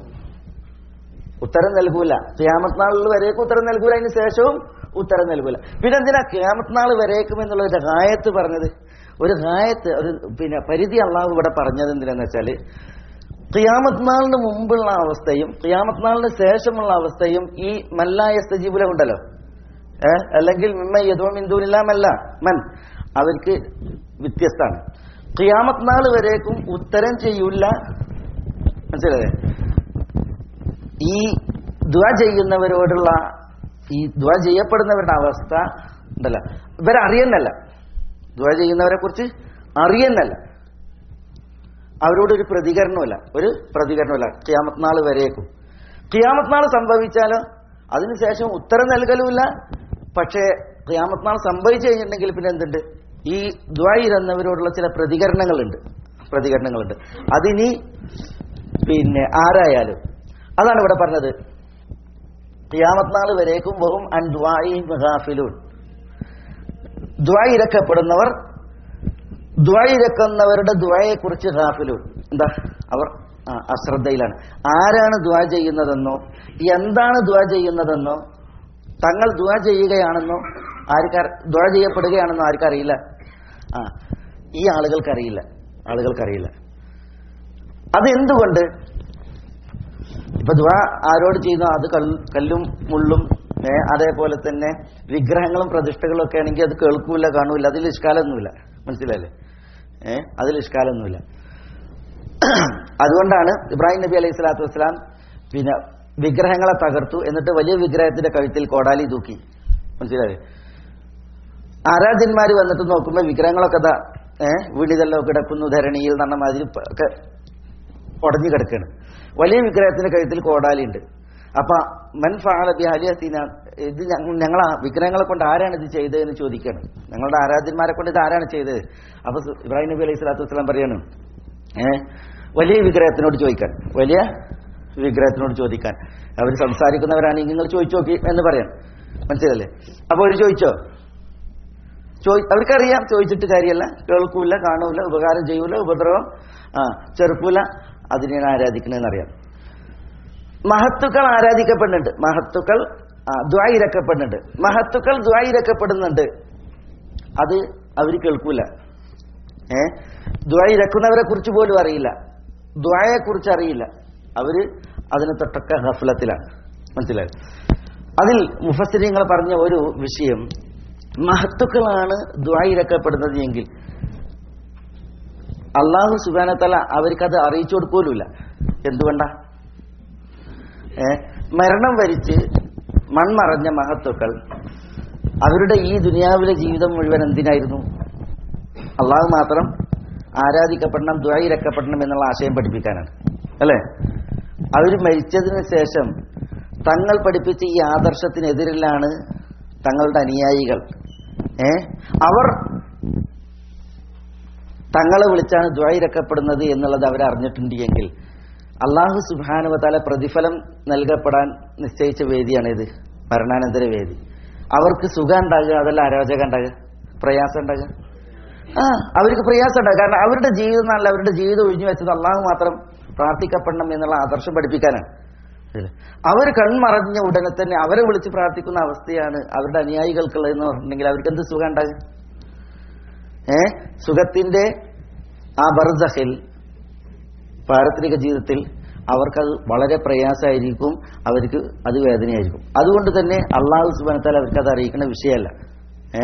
ഉത്തരം നൽകൂല ക്യാമത്ത് നാളിൽ വരേക്കും ഉത്തരം നൽകൂല അതിന് ശേഷവും ഉത്തരം നൽകൂല പിന്നെ എന്തിനാ ക്യാമത്ത് നാൾ വരേക്കും എന്നുള്ള ഒരു ഗായത്ത് പറഞ്ഞത് ഒരു ഗായത്ത് ഒരു പിന്നെ പരിധി അള്ളാഹു ഇവിടെ പറഞ്ഞത് എന്തിനാന്ന് വെച്ചാല് ക്യാമത്ത് നാളിന് മുമ്പുള്ള അവസ്ഥയും ക്യാമത്ത് നാളിന് ശേഷമുള്ള അവസ്ഥയും ഈ മല്ലായ സ്തജീബുല ഉണ്ടല്ലോ ഏഹ് അല്ലെങ്കിൽ മിമ്മ യഥോ മിന്ദൂനില്ല മല്ല മൻ അവർക്ക് വ്യത്യസ്തമാണ് ക്യാമത്ത് നാൾ വരേക്കും ഉത്തരം ചെയ്യൂല മനസ്സിലായേ ഈ ദ്വ ചെയ്യുന്നവരോടുള്ള ഈ ദ്വ ചെയ്യപ്പെടുന്നവരുടെ അവസ്ഥ ഉണ്ടല്ല ഇവരറിയുന്നല്ല ദ്വ ചെയ്യുന്നവരെ കുറിച്ച് അറിയുന്നല്ല അവരോടൊരു പ്രതികരണമില്ല ഒരു പ്രതികരണമില്ല ക്യാമത്ത് നാൾ വരേക്കും ക്യാമത്ത് നാൾ സംഭവിച്ചാലോ അതിനുശേഷം ഉത്തരം നൽകലുമില്ല പക്ഷേ ക്യാമത്ത് നാൾ സംഭവിച്ചു കഴിഞ്ഞിട്ടുണ്ടെങ്കിൽ പിന്നെ എന്തുണ്ട് ഈ ദ്വായിരുന്നവരോടുള്ള ചില പ്രതികരണങ്ങളുണ്ട് പ്രതികരണങ്ങളുണ്ട് അതിനി പിന്നെ ആരായാലും അതാണ് ഇവിടെ പറഞ്ഞത് ഖിയാമത്ത് നാൾ വരേക്കും വെറും അൻ ദ്വായിഫിലൂൺ ദ്വായിരക്കപ്പെടുന്നവർ ദ്വായിരക്കുന്നവരുടെ ദ്വായെ കുറിച്ച് ഹാഫിലൂൺ എന്താ അവർ ആ, അശ്രദ്ധയിലാണ് ആരാണ് ദ്വാ ചെയ്യുന്നതെന്നോ എന്താണ് ദ്വാ ചെയ്യുന്നതെന്നോ തങ്ങൾ ദ്വാ ചെയ്യുകയാണെന്നോ ആർക്കാർ ദ്വാ ചെയ്യപ്പെടുകയാണെന്നോ ആർക്കറിയില്ല ആ ഈ ആളുകൾക്കറിയില്ല ആളുകൾക്കറിയില്ല അതെന്തുകൊണ്ട് ഇപ്പൊ ദ്വാ ആരോട് ചെയ്യുന്നു അത് കൽ- കല്ലും മുള്ളും ഏ, അതേപോലെ തന്നെ വിഗ്രഹങ്ങളും പ്രതിഷ്ഠകളും ഒക്കെ ആണെങ്കിൽ അത് കേൾക്കൂല കാണൂല അതിൽ ഇഷ്കാലൊന്നുമില്ല മനസ്സിലായില്ലേ ഏ അതിൽ ഇഷ്കാലൊന്നുമില്ല അതുകൊണ്ടാണ് ഇബ്രാഹിം നബി അലൈഹി സ്വലാത്തു വസ്സലാം പിന്നെ വിഗ്രഹങ്ങളെ തകർത്തു എന്നിട്ട് വലിയ വിഗ്രഹത്തിന്റെ കഴുത്തിൽ കോടാലി തൂക്കി മനസ്സിലായി ആരാധ്യന്മാർ വന്നിട്ട് നോക്കുമ്പോൾ വിഗ്രഹങ്ങളൊക്കെ ദാ ഏഹ് വീടിതെല്ലാം കിടക്കുന്നു ധരണിയിൽ എന്ന മാതിരി പ- ഒക്കെ ഉടഞ്ഞു കിടക്കുകയാണ് വലിയ വിഗ്രഹത്തിന്റെ കഴുത്തിൽ കോടാലി ഉണ്ട് അപ്പൊ മൻ ഫാല ബിഹാലിയസീന ഇത് ഞങ്ങൾ ഞങ്ങൾ ആ വിഗ്രഹങ്ങളെ കൊണ്ട് ആരാണ് ഇത് ചെയ്തതെന്ന് ചോദിക്കണം ഞങ്ങളുടെ ആരാധ്യന്മാരെ കൊണ്ട് ഇത് ആരാണ് ചെയ്തത് അപ്പൊ സു- ഇബ്രാഹിം നബി അലൈഹി സ്വലാത്തു വസ്സലാം പറയാണ് ഏ വലിയ വിഗ്രഹത്തിനോട് ചോദിക്കാൻ വലിയ വിഗ്രഹത്തിനോട് ചോദിക്കാൻ അവർ സംസാരിക്കുന്നവരാണെങ്കിൽ നിങ്ങൾ ചോദിച്ചു നോക്കി എന്ന് പറയാം മനസ്സിലല്ലേ അപ്പൊ അവർ ചോദിച്ചോ ചോദി അവർക്കറിയാം ചോദിച്ചിട്ട് കാര്യമല്ല കേൾക്കൂല കാണൂല ഉപകാരം ചെയ്യൂല ഉപദ്രവം ആ ചെറുക്കൂല അതിനെയാണ് ആരാധിക്കണമെന്നറിയാം മഹത്തുക്കൾ ആരാധിക്കപ്പെടുന്നുണ്ട് മഹത്തുക്കൾ ആ, ദ്വായിരക്കപ്പെടുന്നുണ്ട് മഹത്തുക്കൾ ദ്വായിരക്കപ്പെടുന്നുണ്ട് അത് അവർ കേൾക്കൂല ഏ ദ്വായിരക്കുന്നവരെ കുറിച്ച് പോലും അറിയില്ല ദ്വായെ കുറിച്ച് അറിയില്ല അവര് അതിനെ തൊട്ടൊക്കെ ഹഫലത്തിലാണ് മനസ്സിലായി അതിൽ മുഫസ്സിരിങ്ങൾ പറഞ്ഞ ഒരു വിഷയം മഹത്തുക്കളാണ് ദ്വായിരക്കപ്പെടുന്നത് എങ്കിൽ അള്ളാഹു സുബാനത്തല അവർക്കത് അറിയിച്ചു കൊടുക്കൂലുമില്ല എന്തുകൊണ്ടാ ഏ മരണം വരിച്ച് മൺമറഞ്ഞ മഹത്തുക്കൾ അവരുടെ ഈ ദുനിയാവിലെ ജീവിതം മുഴുവൻ എന്തിനായിരുന്നു അള്ളാഹു മാത്രം ആരാധിക്കപ്പെടണം ദ്വായിരക്കപ്പെടണം എന്നുള്ള ആശയം പഠിപ്പിക്കാനാണ് അല്ലേ അവർ മരിച്ചതിന് ശേഷം തങ്ങൾ പഠിപ്പിച്ച ഈ ആദർശത്തിനെതിരിലാണ് തങ്ങളുടെ അനുയായികൾ ഏ അവർ തങ്ങളെ വിളിച്ചാണ് ദ്വായിരക്കപ്പെടുന്നത് എന്നുള്ളത് അവർ അറിഞ്ഞിട്ടുണ്ട് എങ്കിൽ അള്ളാഹു സുബാനുവതാല പ്രതിഫലം നൽകപ്പെടാൻ നിശ്ചയിച്ച വേദിയാണ് ഇത് മരണാനന്തര വേദി അവർക്ക് സുഖം ഉണ്ടാകുക അതല്ല അരോചകം ഉണ്ടാകുക പ്രയാസം ഉണ്ടാകുക ആ അവർക്ക് പ്രയാസം ഉണ്ടാകുക കാരണം അവരുടെ ജീവിതം നല്ല അവരുടെ ജീവിതം ഒഴിഞ്ഞു വെച്ചത് അള്ളാഹു മാത്രം പ്രാർത്ഥിക്കപ്പെടണം എന്നുള്ള ആദർശം പഠിപ്പിക്കാനാണ് ഇല്ലേ? അവർ കൺമറഞ്ഞ ഉടനെ തന്നെ അവരെ വിളിച്ച് പ്രാർത്ഥിക്കുന്ന അവസ്ഥയാണ് അവരുടെ അനുയായികൾക്കുള്ളതെന്ന് പറഞ്ഞിട്ടുണ്ടെങ്കിൽ അവർക്ക് എന്ത് സുഖം ഉണ്ടാകുക ഏ സുഖത്തിന്റെ ആ ബർസഹിൽ പാരത്രിക ജീവിതത്തിൽ അവർക്കത് വളരെ പ്രയാസമായിരിക്കും അവർക്ക് അത് വേദനയായിരിക്കും അതുകൊണ്ട് തന്നെ അള്ളാഹു സുബാനത്താൽ അവർക്ക് അത് അറിയിക്കുന്ന വിഷയമല്ല ഏ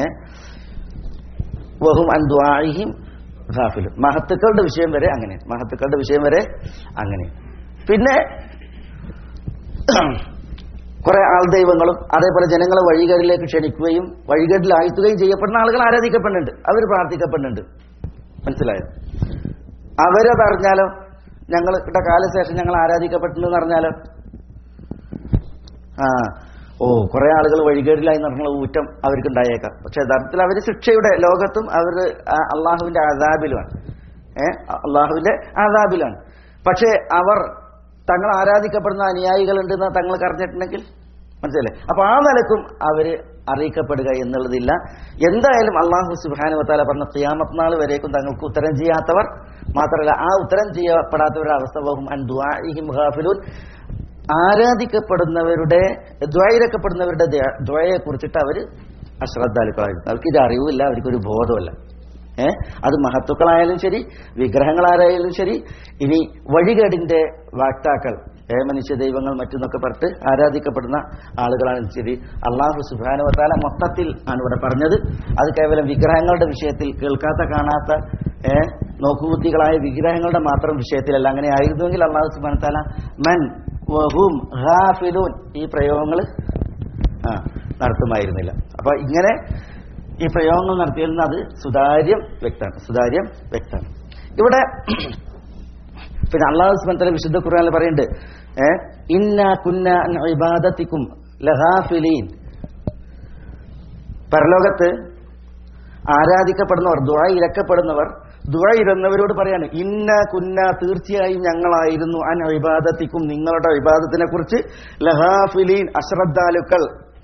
വഹും അൻദ്വാഹിം ഖാഫിലും മഹത്തുക്കളുടെ വിഷയം വരെ അങ്ങനെ മഹത്തുക്കളുടെ വിഷയം വരെ അങ്ങനെ പിന്നെ കുറെ ആൾ ദൈവങ്ങളും അതേപോലെ ജനങ്ങളെ വഴികളിലേക്ക് ക്ഷണിക്കുകയും വഴികളിലാഴ്ത്തുകയും ചെയ്യപ്പെടുന്ന ആളുകൾ ആരാധിക്കപ്പെടുന്നുണ്ട് അവർ പ്രാർത്ഥിക്കപ്പെടുന്നുണ്ട് മനസ്സിലായോ അവരതറിഞ്ഞാലോ ഞങ്ങളുടെ കാലശേഷം ഞങ്ങൾ ആരാധിക്കപ്പെട്ടിട്ടുണ്ടെന്ന് അറിഞ്ഞാലോ ആ ഓ കുറെ ആളുകൾ വഴികേടിലായി നടന്നുള്ള ഊറ്റം അവർക്ക് ഉണ്ടായേക്കാം പക്ഷെ യഥാർത്ഥത്തിൽ അവർ ശിക്ഷയുടെ ലോകത്തും അവർ അള്ളാഹുവിന്റെ ആദാബിലുമാണ് ഏ അള്ളാഹുവിന്റെ ആദാബിലാണ് പക്ഷെ അവർ തങ്ങൾ ആരാധിക്കപ്പെടുന്ന അനുയായികളുണ്ടെന്ന് തങ്ങൾക്ക് അറിഞ്ഞിട്ടുണ്ടെങ്കിൽ മനസ്സിലല്ലേ അപ്പൊ ആ നിലക്കും അവര് അറിയിക്കപ്പെടുക എന്നുള്ളതില്ല എന്തായാലും അള്ളാഹു സുബാനുവത്താല പറഞ്ഞ ഖിയാമത്ത് നാൾ വരേക്കും തങ്ങൾക്ക് ഉത്തരം ചെയ്യാത്തവർ മാത്രമല്ല ആ ഉത്തരം ചെയ്യപ്പെടാത്തവരുടെ അവസ്ഥ വഹും അൻ ദുആഇഹിം ഗാഫിലൂൻ ആരാധിക്കപ്പെടുന്നവരുടെ ദ്വൈരക്കപ്പെടുന്നവരുടെ ദ്വയെ കുറിച്ചിട്ട് അവർ അശ്രദ്ധാലുക്കളായിരുന്നു അവർക്ക് ഇത് അറിവില്ല അവർക്കൊരു ബോധമല്ല ഏ അത് മഹത്തുക്കളായാലും ശരി വിഗ്രഹങ്ങളാരായാലും ശരി ഇനി വഴികേടിന്റെ വാക്താക്കൾ ഏ മനുഷ്യ ദൈവങ്ങൾ മറ്റെന്നൊക്കെ പറഞ്ഞിട്ട് ആരാധിക്കപ്പെടുന്ന ആളുകളാണ് ശരി അള്ളാഹു സുബാനുവത്താല മൊത്തത്തിൽ ആണ് ഇവിടെ പറഞ്ഞത് അത് കേവലം വിഗ്രഹങ്ങളുടെ വിഷയത്തിൽ കേൾക്കാത്ത കാണാത്ത ഏ നോക്കുബുദ്ധികളായ വിഗ്രഹങ്ങളുടെ മാത്രം വിഷയത്തിലല്ല അങ്ങനെ ആയിരുന്നുവെങ്കിൽ അള്ളാഹു സുബാനുത്താല മൻ വഹും ഹാഫിലൂൻ ഈ പ്രയോഗങ്ങൾ ആ നടത്തുമായിരുന്നില്ല അപ്പൊ ഇങ്ങനെ ഈ പ്രയോഗങ്ങൾ നടത്തിയിരുന്ന അത് സുതാര്യം വ്യക്തമാണ് സുതാര്യം വ്യക്തമാണ് ഇവിടെ പിന്നെ അള്ളാഹു സുബാൻ വിശുദ്ധ ഖുർആാനിൽ പറയുന്നുണ്ട് ഏ ഇന്ന കുന്ന അൻ ഇബാദത്തിക്കും ലഹാഫിലീൻ പരലോകത്ത് ആരാധിക്കപ്പെടുന്നവർ ദുഴ ഇരക്കപ്പെടുന്നവർ ദുഴ ഇരുന്നവരോട് പറയാണ് ഇന്ന കുന്ന തീർച്ചയായും ഞങ്ങളായിരുന്നു അൻ വിവാദത്തിക്കും നിങ്ങളുടെ വിവാദത്തിനെ കുറിച്ച് ലഹാഫിലീൻ അശ്രദ്ധാലുക്കൾ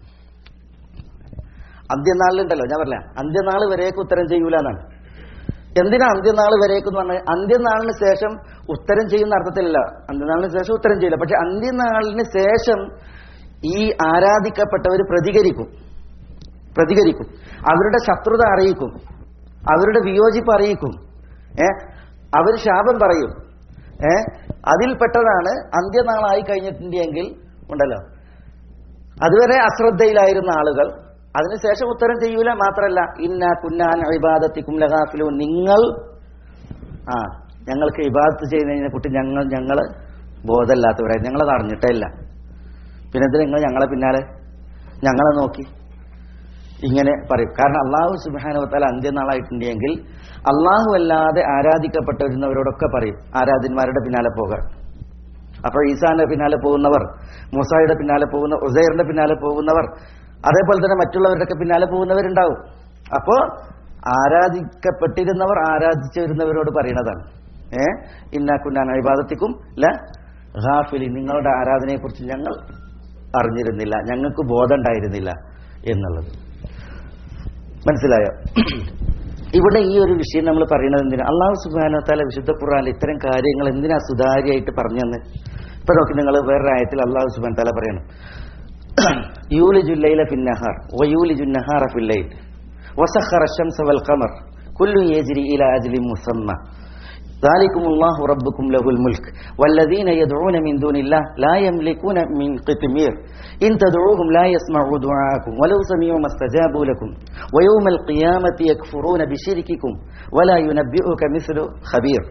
അന്ത്യനാളിലുണ്ടല്ലോ ഞാൻ പറഞ്ഞ അന്ത്യനാൾ വരേക്ക് ഉത്തരം ചെയ്യൂല എന്നാണ് എന്തിനാ അന്ത്യനാൾ വരേക്ക് എന്ന് പറഞ്ഞാൽ അന്ത്യനാളിന് ശേഷം ഉത്തരം ചെയ്യുന്ന അർത്ഥത്തിലല്ല അന്ത്യനാളിന് ശേഷം ഉത്തരം ചെയ്യില്ല പക്ഷെ അന്ത്യനാളിന് ശേഷം ഈ ആരാധിക്കപ്പെട്ടവർ പ്രതികരിക്കും പ്രതികരിക്കും അവരുടെ ശത്രുത അറിയിക്കും അവരുടെ വിയോജിപ്പ് അറിയിക്കും ഏ അവർ ശാപം പറയും ഏ അതിൽപ്പെട്ടതാണ് അന്ത്യനാളായി കഴിഞ്ഞിട്ടുണ്ടെങ്കിൽ ഉണ്ടല്ലോ അതുവരെ അശ്രദ്ധയിലായിരുന്ന ആളുകൾ അതിനുശേഷം ഉത്തരം ചെയ്യൂല മാത്രല്ല ഇന്ന കുന്നാൻ ഇബാദത്തിക്കും ലഹാഫിലും നിങ്ങൾ ആ ഞങ്ങൾക്ക് ഇബാദത്ത് ചെയ്യുന്നതിനെ കുറിച്ച് ഞങ്ങൾ ഞങ്ങൾ ബോധമില്ലാത്തവരായി ഞങ്ങളത് അറിഞ്ഞിട്ടേ ഇല്ല പിന്നെ എന്തിനാ നിങ്ങൾ ഞങ്ങളെ പിന്നാലെ ഞങ്ങളെ നോക്കി ഇങ്ങനെ പറയും കാരണം അള്ളാഹു സുബാനുവത്താല അന്ത്യനാളായിട്ടുണ്ടെങ്കിൽ അള്ളാഹു അല്ലാതെ ആരാധിക്കപ്പെട്ടിരുന്നവരോടൊക്കെ പറയും ആരാധന്മാരുടെ പിന്നാലെ പോകാൻ അപ്പോൾ ഈസാന്റെ പിന്നാലെ പോകുന്നവർ മുസായുടെ പിന്നാലെ പോകുന്ന ഉസൈറിന്റെ പിന്നാലെ പോകുന്നവർ അതേപോലെ തന്നെ മറ്റുള്ളവരുടെയൊക്കെ പിന്നാലെ പോകുന്നവരുണ്ടാവും അപ്പോ ആരാധിക്കപ്പെട്ടിരുന്നവർ ആരാധിച്ചു വരുന്നവരോട് പറയുന്നതാണ് ഏ ഇന്ന കുന്നാൻ അഭിബാധത്തിക്കും ല ഹാഫിലി നിങ്ങളുടെ ആരാധനയെക്കുറിച്ച് ഞങ്ങൾ അറിഞ്ഞിരുന്നില്ല ഞങ്ങൾക്ക് ബോധം ഉണ്ടായിരുന്നില്ല എന്നുള്ളത് മനസ്സിലായോ ഇവിടെ ഈ ഒരു വിഷയം നമ്മൾ പറയുന്നത് എന്തിനാ അള്ളാഹു സുബാനത്താല വിശുദ്ധ ഖുർആാനിൽ ഇത്തരം കാര്യങ്ങൾ എന്തിനാ സുതാര്യമായിട്ട് പറഞ്ഞെന്ന് ഇപ്പൊ നോക്കി നിങ്ങൾ വേറൊരു ആയത്തിൽ അള്ളാഹു സുബാൻ താല പറയണം യൂലി ജുല്ലൈല ഫിന്നഹാർ വയൂലി ജുന്നഹാറ ഫില്ലൈൽ വസഖറ الشمس والقمر كل يجري إلى أجل مسمى ذلكم الله ربكم له الملك والذين يدعون من دون الله لا يملكون من قطمير إن تدعوهم لا يسمعوا دعاءكم ولو سمعوا ما استجابوا لكم ويوم القيامة يكفرون بشرككم ولا ينبئك مثل خبير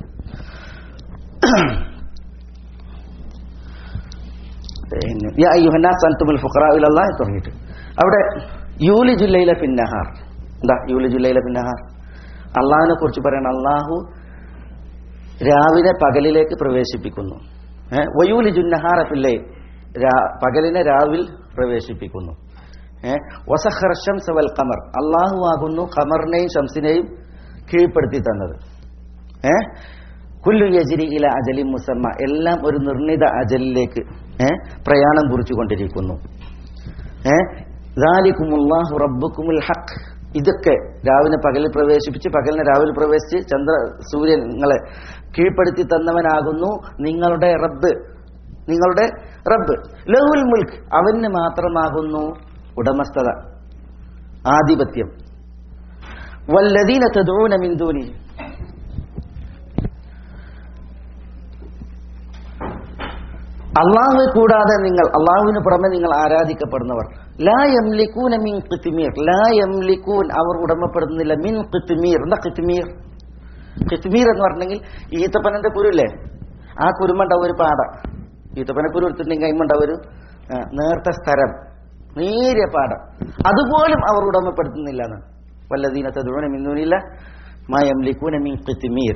യാ അയ്യുഹന്നാസ് അൻതുമുൽ ഫുഖറാ ഇലല്ലാഹി തുടങ്ങിയിട്ട് അവിടെ യൂലി ജുല്ലയിലെ പിന്നഹാർ എന്താ യൂലി ജുല്ലയിലെ പിന്നഹാർ അള്ളാഹിനെ കുറിച്ച് പറയണം അള്ളാഹു രാവിലെ പകലിലേക്ക് പ്രവേശിപ്പിക്കുന്നു ഏഹ് വയൂലി ജുന്നഹാറ പിള്ളേ പകലിനെ രാവിൽ പ്രവേശിപ്പിക്കുന്നു ഏഹ് വസഖർ ഷംസ് വൽ ഖമർ അള്ളാഹു ആകുന്നു ഖമറിനെയും ഷംസിനെയും കീഴ്പ്പെടുത്തി തന്നത് ഏഹ് കുല്ലു യജിരി ഇല അജലി മുസമ്മ എല്ലാം ഒരു നിർണിത അജലിലേക്ക് ഏഹ് പ്രയാണം കുറിച്ചുകൊണ്ടിരിക്കുന്നു ഏഹ് ദാലിക്കുമുല്ലാഹു റബ്ബുക്കുമുൽ ഹഖ് ഇതൊക്കെ രാവിലെ പകലിൽ പ്രവേശിപ്പിച്ച് പകലിനെ രാവിലെ പ്രവേശിച്ച് ചന്ദ്ര സൂര്യങ്ങളെ കീഴ്പ്പെടുത്തി തന്നവനാകുന്നു നിങ്ങളുടെ റബ്ബ് നിങ്ങളുടെ റബ്ബ് ലഹുൽ മുൽക്ക് അവന് മാത്രമാകുന്നു ഉടമസ്ഥത ആധിപത്യം വല്ലദീന തദൂന മിൻ ദൂനി അള്ളാഹു കൂടാതെ നിങ്ങൾ അള്ളാഹുവിന് പുറമെ നിങ്ങൾ ആരാധിക്കപ്പെടുന്നവർ ലാ യംലിക്കൂന മിൻ ഖിത്മീർ ലാ യംലിക്കൂൻ അവർ ഉടമപ്പെടുന്നില്ല മിൻ ഖിത്മീർ എന്താ ഖിത്മീർ ഖിത്മീർ എന്ന് പറഞ്ഞെങ്കിൽ ഈത്തപ്പനന്റെ കുരുല്ലേ ആ കുരുമുണ്ടാവും ഒരു പാട ഈത്തപ്പന കുരു എടുത്തിട്ടുണ്ടെങ്കിൽ കൈമുണ്ടാവും ഒരു ആ, നേർത്ത സ്ഥലം നേരിയ പാടം അതുപോലും അവർ ഉടമപ്പെടുത്തുന്നില്ല എന്ന് വല്ലതീന തദുന മിന്നൂനില്ല മായം ലിക്കൂന മീൻ കിത്തിമീർ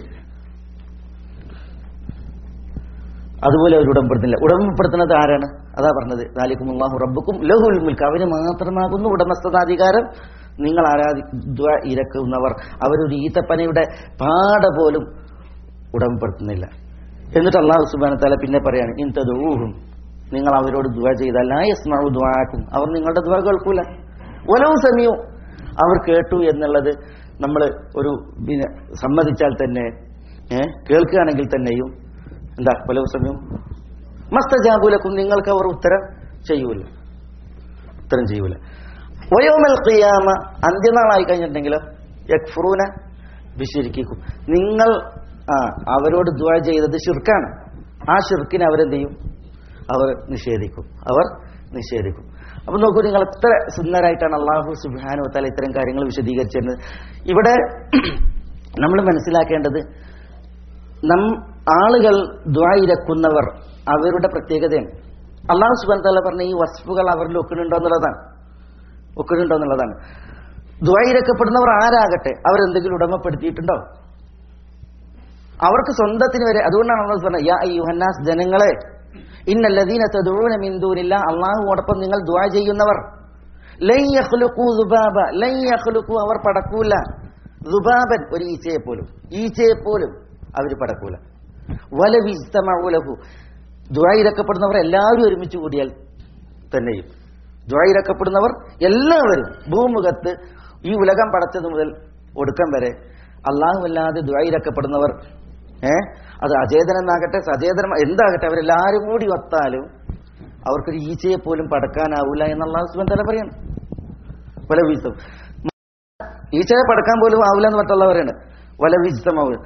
അതുപോലെ അവർ ഉടമപ്പെടുത്തുന്നില്ല ഉടമപ്പെടുത്തുന്നത് ആരാണ് അതാ പറഞ്ഞത് ദാലിക്കും അള്ളാഹു റബ്ബുക്കും ലഹുൽ മുൽക്ക് അവന് മാത്രമാകുന്നു ഉടമസ്ഥതാധികാരം നിങ്ങൾ ആരാധി ദ്വ ഇരക്കുന്നവർ അവരൊരു ഈത്തപ്പനയുടെ പാട പോലും ഉടമപ്പെടുത്തുന്നില്ല എന്നിട്ട് അള്ളാഹു സുബാന തല പിന്നെ പറയാണ് ഇന്തൂഹും നിങ്ങൾ അവരോട് ദ്വ ചെയ്താൽ ലായസ്മാവു ദ്വാക്കും അവർ നിങ്ങളുടെ ദ്വ കേൾക്കൂല ഒലവും സമയവും അവർ കേട്ടു എന്നുള്ളത് നമ്മൾ ഒരു പിന്നെ സമ്മതിച്ചാൽ തന്നെ ഏ, കേൾക്കുകയാണെങ്കിൽ തന്നെയും എന്താ ഒലവും സമയവും മസ്തജാബുലക്കും നിങ്ങൾക്ക് അവർ ഉത്തരം ചെയ്യൂല ഉത്തരം ചെയ്യൂല വയോമൽ ഖിയാമ അന്ത്യനാളായി കഴിഞ്ഞിട്ടുണ്ടെങ്കിലോ യക്ഫറൂന വിശിരിക്കും നിങ്ങൾ ആ അവരോട് ദ്വ ചെയ്തത് ഷിർക്കാണ് ആ ഷിർക്കിനെ അവരെന്ത് ചെയ്യും അവർ നിഷേധിക്കും അവർ നിഷേധിക്കും അപ്പൊ നോക്കൂ നിങ്ങൾ എത്ര സുന്ദരായിട്ടാണ് അള്ളാഹു സുബാനു തല ഇത്തരം കാര്യങ്ങൾ വിശദീകരിച്ചിരുന്നത് ഇവിടെ നമ്മൾ മനസ്സിലാക്കേണ്ടത് നം ആളുകൾ ദ്വായിരക്കുന്നവർ അവരുടെ പ്രത്യേകതയാണ് അള്ളാഹു സുബാൻ തല പറഞ്ഞ ഈ വസ്ഫുകൾ അവരിൽ ഒക്കുന്നുണ്ടോ എന്നുള്ളതാണ് ഒക്കുന്നുണ്ടോ എന്നുള്ളതാണ് ദ്വായിരക്കപ്പെടുന്നവർ ആരാകട്ടെ അവരെന്തെങ്കിലും ഉടമപ്പെടുത്തിയിട്ടുണ്ടോ അവർക്ക് സ്വന്തത്തിന് വരെ അതുകൊണ്ടാണ് അള്ളാഹു പറഞ്ഞത് യാ യുഹന്നാസ് ജനങ്ങളെ ഇന്നല്ലദീന തദൂന മിൻ ദൂനില്ല അള്ളാഹുവോടൊപ്പം നിങ്ങൾ ദുആ ചെയ്യുന്നവർ ലൻ യഖ്ലുഖൂ ദുബാബ ലൻ യഖ്ലുഖൂ അവർ പടക്കൂല ദുബാബൻ ഒരു ഈച്ചയെ പോലും ഈച്ചയെ പോലും അവർ പടക്കൂല വല വിസ്തമഉലഹു ദുആ ഇരക്കപ്പെടുന്നവർ എല്ലാവരും ഒരുമിച്ച് കൂടിയാൽ തന്നെയും ദുആ ഇരക്കപ്പെടുന്നവർ എല്ലാവരും ഭൂമുഖത്ത് ഈ ഉലകം പടച്ചത് മുതൽ ഒടുക്കം വരെ അല്ലാഹുവല്ലാതെ ദുആ ഇരക്കപ്പെടുന്നവർ ഏ അത് അചേതനെന്നാകട്ടെ സചേതനം എന്താകട്ടെ അവരെല്ലാവരും കൂടി ഒത്താലും അവർക്കൊരു ഈച്ചയെ പോലും പടക്കാനാവൂല എന്ന് അള്ളാഹു സുബൻ തല പറയാണ് വല വീസം ഈച്ചയെ പടക്കാൻ പോലും ആവില്ല എന്ന് മറ്റുള്ള പറയാണ് വല വീസമാവും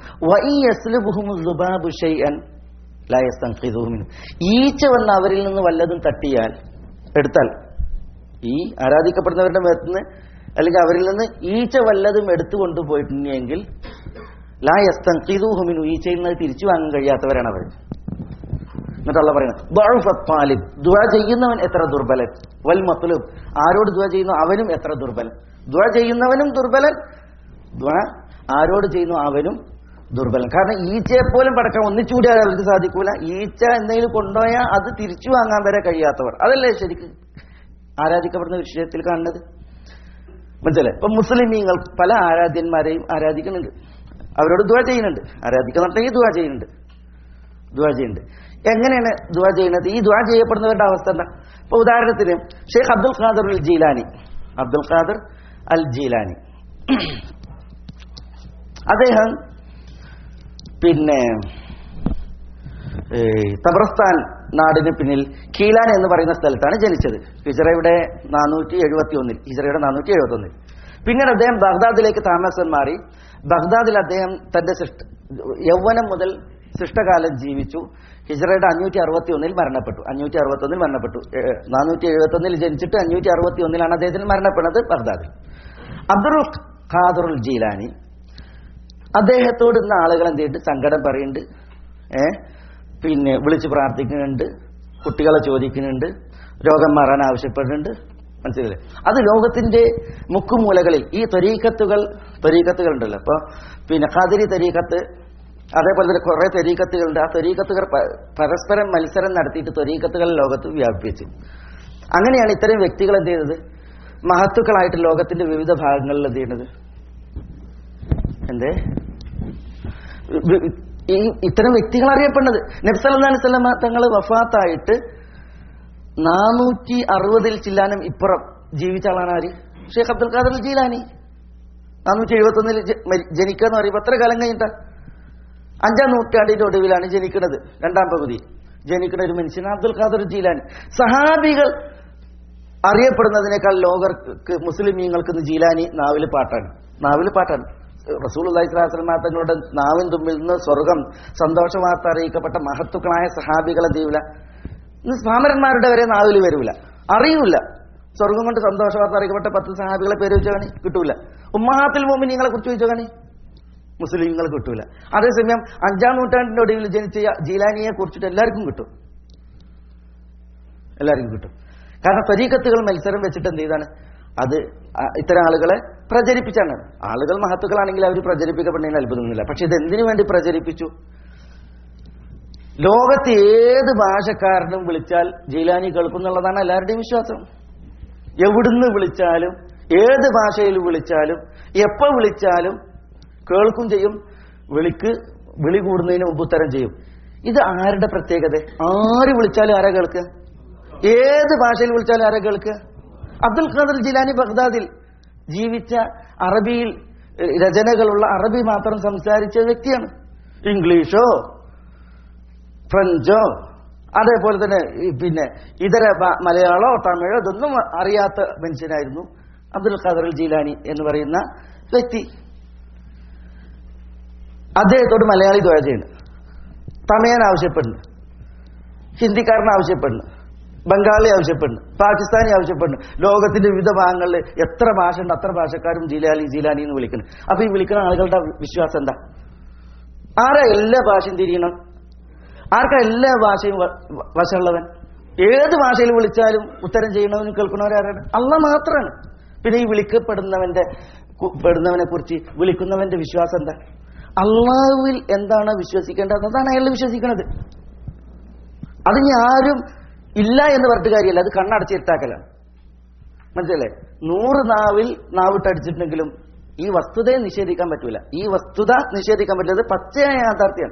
ഈച്ച വന്ന് അവരിൽ നിന്ന് വല്ലതും തട്ടിയാൽ എടുത്താൽ ഈ ആരാധിക്കപ്പെടുന്നവരുടെ മേത്തുനിന്ന് അല്ലെങ്കിൽ അവരിൽ നിന്ന് ഈച്ച വല്ലതും എടുത്തു കൊണ്ടുപോയിട്ടുണ്ടെങ്കിൽ ലാ യസ്തീദൂഹുമിനു ഈച്ചയിൽ നിന്ന് തിരിച്ചു വാങ്ങാൻ കഴിയാത്തവരാണ് അവർ എന്നിട്ടല്ല പറയുന്നത് ദുആ ചെയ്യുന്നവൻ എത്ര ദുർബലൻ വൽ മത്ലൂബ് ആരോട് ദുആ ചെയ്യുന്നു അവനും എത്ര ദുർബലൻ ദുആ ചെയ്യുന്നവനും ദുർബലൻ ദുആ ആരോട് ചെയ്യുന്നു അവനും ദുർബലൻ കാരണം ഈച്ചയെ പോലും പടക്കാൻ ഒന്നിച്ചുകൂടി അവർക്ക് സാധിക്കൂല ഈച്ച എന്തെങ്കിലും കൊണ്ടുപോയാൽ അത് തിരിച്ചു വാങ്ങാൻ വരെ കഴിയാത്തവർ അതല്ലേ ശരിക്കും ആരാധിക്കപ്പെടുന്ന വിഷയത്തിൽ കാണുന്നത് മനസ്സിലായി ഇപ്പൊ മുസ്ലിമീങ്ങൾ പല ആരാധ്യന്മാരെയും ആരാധിക്കുന്നുണ്ട് അവരോട് ദുവാ ചെയ്യുന്നുണ്ട് ആരാധിക്കുന്നുണ്ടെങ്കിൽ ദുവാ ചെയ്യുന്നുണ്ട് ദുവാ ചെയ്യുന്നുണ്ട് എങ്ങനെയാണ് ദുവാ ചെയ്യുന്നത് ഈ ദുവാ ചെയ്യപ്പെടുന്നവരുടെ അവസ്ഥ എന്താ ഇപ്പൊ ഉദാഹരണത്തിന് ഷെയ്ഖ് അബ്ദുൽ ഖാദർ അൽ ജീലാനി അബ്ദുൽ ഖാദർ അൽ ജീലാനി അദ്ദേഹം പിന്നെ തബ്രസ്ഥാൻ നാടിന് പിന്നിൽ കീലാൻ എന്ന് പറയുന്ന സ്ഥലത്താണ് ജനിച്ചത് ഹിജറയുടെ നാനൂറ്റി എഴുപത്തി ഒന്നിൽ ഹിജറയുടെ നാനൂറ്റി എഴുപത്തി ഒന്നിൽ പിന്നീട് അദ്ദേഹം ബഗ്ദാദിലേക്ക് താമസം മാറി ബഗ്ദാദിൽ അദ്ദേഹം തന്റെ സൃഷ്ട യൗവനം മുതൽ സൃഷ്ടകാലം ജീവിച്ചു ഹിജറയുടെ അഞ്ഞൂറ്റി അറുപത്തി ഒന്നിൽ മരണപ്പെട്ടു അഞ്ഞൂറ്റി അറുപത്തി ഒന്നിൽ മരണപ്പെട്ടു നാനൂറ്റി എഴുപത്തി ഒന്നിൽ ജനിച്ചിട്ട് അഞ്ഞൂറ്റി അറുപത്തി ഒന്നിലാണ് അദ്ദേഹത്തിന് മരണപ്പെടുന്നത് ബഗ്ദാദിൽ അബ്ദുൽ ഖാദറുൽ ജീലാനി അദ്ദേഹത്തോട് ഇന്ന് ആളുകൾ എന്ത് ചെയ്തിട്ട് സങ്കടം പറയുന്നുണ്ട് ഏ പിന്നെ വിളിച്ച് പ്രാർത്ഥിക്കുന്നുണ്ട് കുട്ടികളെ ചോദിക്കുന്നുണ്ട് രോഗം മാറാൻ ആവശ്യപ്പെടുന്നുണ്ട് മനസ്സിലായില്ലേ അത് ലോകത്തിന്റെ മുക്കുമൂലകളിൽ ഈ ത്വരീക്കത്തുകൾ ത്വരീക്കത്തുകൾ ഉണ്ടല്ലോ അപ്പൊ പിന്നെ ഖാദിരി തരീക്കത്ത് അതേപോലെ തന്നെ കുറെ ത്വരീക്കത്തുകളുണ്ട് ആ ത്വരീക്കത്തുകൾ പരസ്പരം മത്സരം നടത്തിയിട്ട് ത്വരീക്കത്തുകൾ ലോകത്ത് വ്യാപിപ്പിച്ചു അങ്ങനെയാണ് ഇത്തരം വ്യക്തികൾ എന്ത് ചെയ്യുന്നത് മഹത്തുക്കളായിട്ട് ലോകത്തിന്റെ വിവിധ ഭാഗങ്ങളിൽ എന്ത് ചെയ്യുന്നത് എന്തേ ഈ ഇത്തരം വ്യക്തികൾ അറിയപ്പെടുന്നത് നബ്സല്ലാ സ്വലമ തങ്ങൾ വഫാത്തായിട്ട് നാനൂറ്റി അറുപതിൽ ചില്ലാനും ഇപ്പുറം ജീവിച്ച ആളാണ് ആര് ഷേഖ് അബ്ദുൽ ഖാദർ ജീലാനി നാനൂറ്റി എഴുപത്തി ഒന്നിൽ ജനിക്കുക എന്ന് പറയുമ്പോൾ എത്ര കാലം കഴിഞ്ഞിട്ടാ അഞ്ചാം നൂറ്റാണ്ടിന്റെ ഒടുവിലാണ് ജനിക്കുന്നത് രണ്ടാം പകുതി ജനിക്കുന്ന ഒരു മനുഷ്യൻ അബ്ദുൽ ഖാദർ ജീലാനി സഹാബികൾ അറിയപ്പെടുന്നതിനേക്കാൾ ലോകർക്ക് മുസ്ലിമീങ്ങൾക്ക് ഇന്ന് ജീലാനി നാവില് പാട്ടാണ് നാവില് പാട്ടാണ് റസൂൽ അള്ളാഹിസ്ലാസ്ലമാ തങ്ങളുടെ നാവിൻ തുമ്പിൽ നിന്ന് സ്വർഗം സന്തോഷ വാർത്ത അറിയിക്കപ്പെട്ട മഹത്തുക്കളായ സഹാബികളെ ചെയ്യൂല ഇന്ന് സ്വാമരന്മാരുടെ വരെ നാവിൽ വരൂല അറിയൂല സ്വർഗം കൊണ്ട് സന്തോഷ വാർത്ത അറിയിക്കപ്പെട്ട പത്ത് സഹാബികളെ പേര് വെച്ചോ കാണി കിട്ടൂല ഉമ്മഹാത്തിൽ മോമിനിങ്ങളെ കുറിച്ച് വെച്ചോ കാണി മുസ്ലിങ്ങൾ കിട്ടൂല അതേസമയം അഞ്ചാം നൂറ്റാണ്ടിന്റെ ഒടുവിൽ ജനിച്ച ജീലാനിയെ കുറിച്ചിട്ട് എല്ലാവർക്കും കിട്ടും എല്ലാവർക്കും കിട്ടും കാരണം തരീക്കത്തുകൾ മത്സരം വെച്ചിട്ട് എന്ത് ചെയ്താണ് അത് ആ- ഇത്തരം ആളുകളെ പ്രചരിപ്പിച്ചാണ് ആളുകൾ മഹത്തുക്കളാണെങ്കിൽ അവർ പ്രചരിപ്പിക്കപ്പെടുന്നതിന് അത്ഭുതമൊന്നുമില്ല പക്ഷെ ഇത് എന്തിനു വേണ്ടി പ്രചരിപ്പിച്ചു ലോകത്ത് ഏത് ഭാഷക്കാരനും വിളിച്ചാൽ ജീലാനി കേൾക്കും എന്നുള്ളതാണ് എല്ലാവരുടെയും വിശ്വാസം എവിടുന്ന് വിളിച്ചാലും ഏത് ഭാഷയിൽ വിളിച്ചാലും എപ്പോ വിളിച്ചാലും കേൾക്കും ചെയ്യും വിളിക്ക് വിളി കൂടുന്നതിന് മുമ്പ് ഉത്തരം ചെയ്യും ഇത് ആരുടെ പ്രത്യേകത ആര് വിളിച്ചാലും ആരാ കേൾക്കുക ഏത് ഭാഷയിൽ വിളിച്ചാലും ആരാ കേൾക്കുക അബ്ദുൽ ഖാദർ ജിലാനി ബഗ്ദാദിൽ ജീവിച്ച അറബിയിൽ ഏഹ്, രചനകളുള്ള അറബി മാത്രം സംസാരിച്ച വ്യക്തിയാണ് ഇംഗ്ലീഷോ ഫ്രഞ്ചോ അതേപോലെ തന്നെ ഈ പിന്നെ ഇതര ഭ- മലയാളമോ തമിഴോ ഇതൊന്നും അറിയാത്ത മനുഷ്യനായിരുന്നു അബ്ദുൽ ഖാദർ ജീലാനി എന്ന് പറയുന്ന വ്യക്തി അദ്ദേഹത്തോട് മലയാളി ദ്വാര ചെയ്യുന്നു തമിഴൻ ആവശ്യപ്പെടുന്നു ഹിന്ദിക്കാരൻ ആവശ്യപ്പെടുന്നു ബംഗാളി ആവശ്യപ്പെടുന്നു പാകിസ്ഥാനി ആവശ്യപ്പെടുന്നു ലോകത്തിന്റെ വിവിധ ഭാഗങ്ങളിൽ എത്ര ഭാഷ ഉണ്ട് അത്ര ഭാഷക്കാരും ജിലാലി ജിലാനി എന്ന് വിളിക്കുന്നു അപ്പൊ ഈ വിളിക്കുന്ന ആളുകളുടെ വിശ്വാസം എന്താ ആരാ എല്ലാ ഭാഷയും തിരിയണം ആർക്കാ എല്ലാ ഭാഷയും വ- വ- വശമുള്ളവൻ ഏത് ഭാഷയിൽ വിളിച്ചാലും ഉത്തരം ചെയ്യണവനും കേൾക്കുന്നവരാരാണ് അല്ല മാത്രമാണ് പിന്നെ ഈ വിളിക്കപ്പെടുന്നവന്റെ കു- പെടുന്നവനെ കുറിച്ച് വിളിക്കുന്നവന്റെ വിശ്വാസം എന്താ അള്ളാഹുവിൽ എന്താണ് വിശ്വസിക്കേണ്ടത് അതാണ് അയാൾ വിശ്വസിക്കുന്നത് അത് ഇനി ആരും ഇല്ല എന്ന് പറഞ്ഞിട്ട് കാര്യമല്ല അത് കണ്ണടച്ചിരുത്താക്കലാണ് മനസ്സിലല്ലേ നൂറ് നാവിൽ നാവിട്ടടിച്ചിട്ടുണ്ടെങ്കിലും ഈ വസ്തുതയെ നിഷേധിക്കാൻ പറ്റൂല ഈ വസ്തുത നിഷേധിക്കാൻ പറ്റില്ല പച്ചയായ യാഥാർത്ഥ്യമാണ്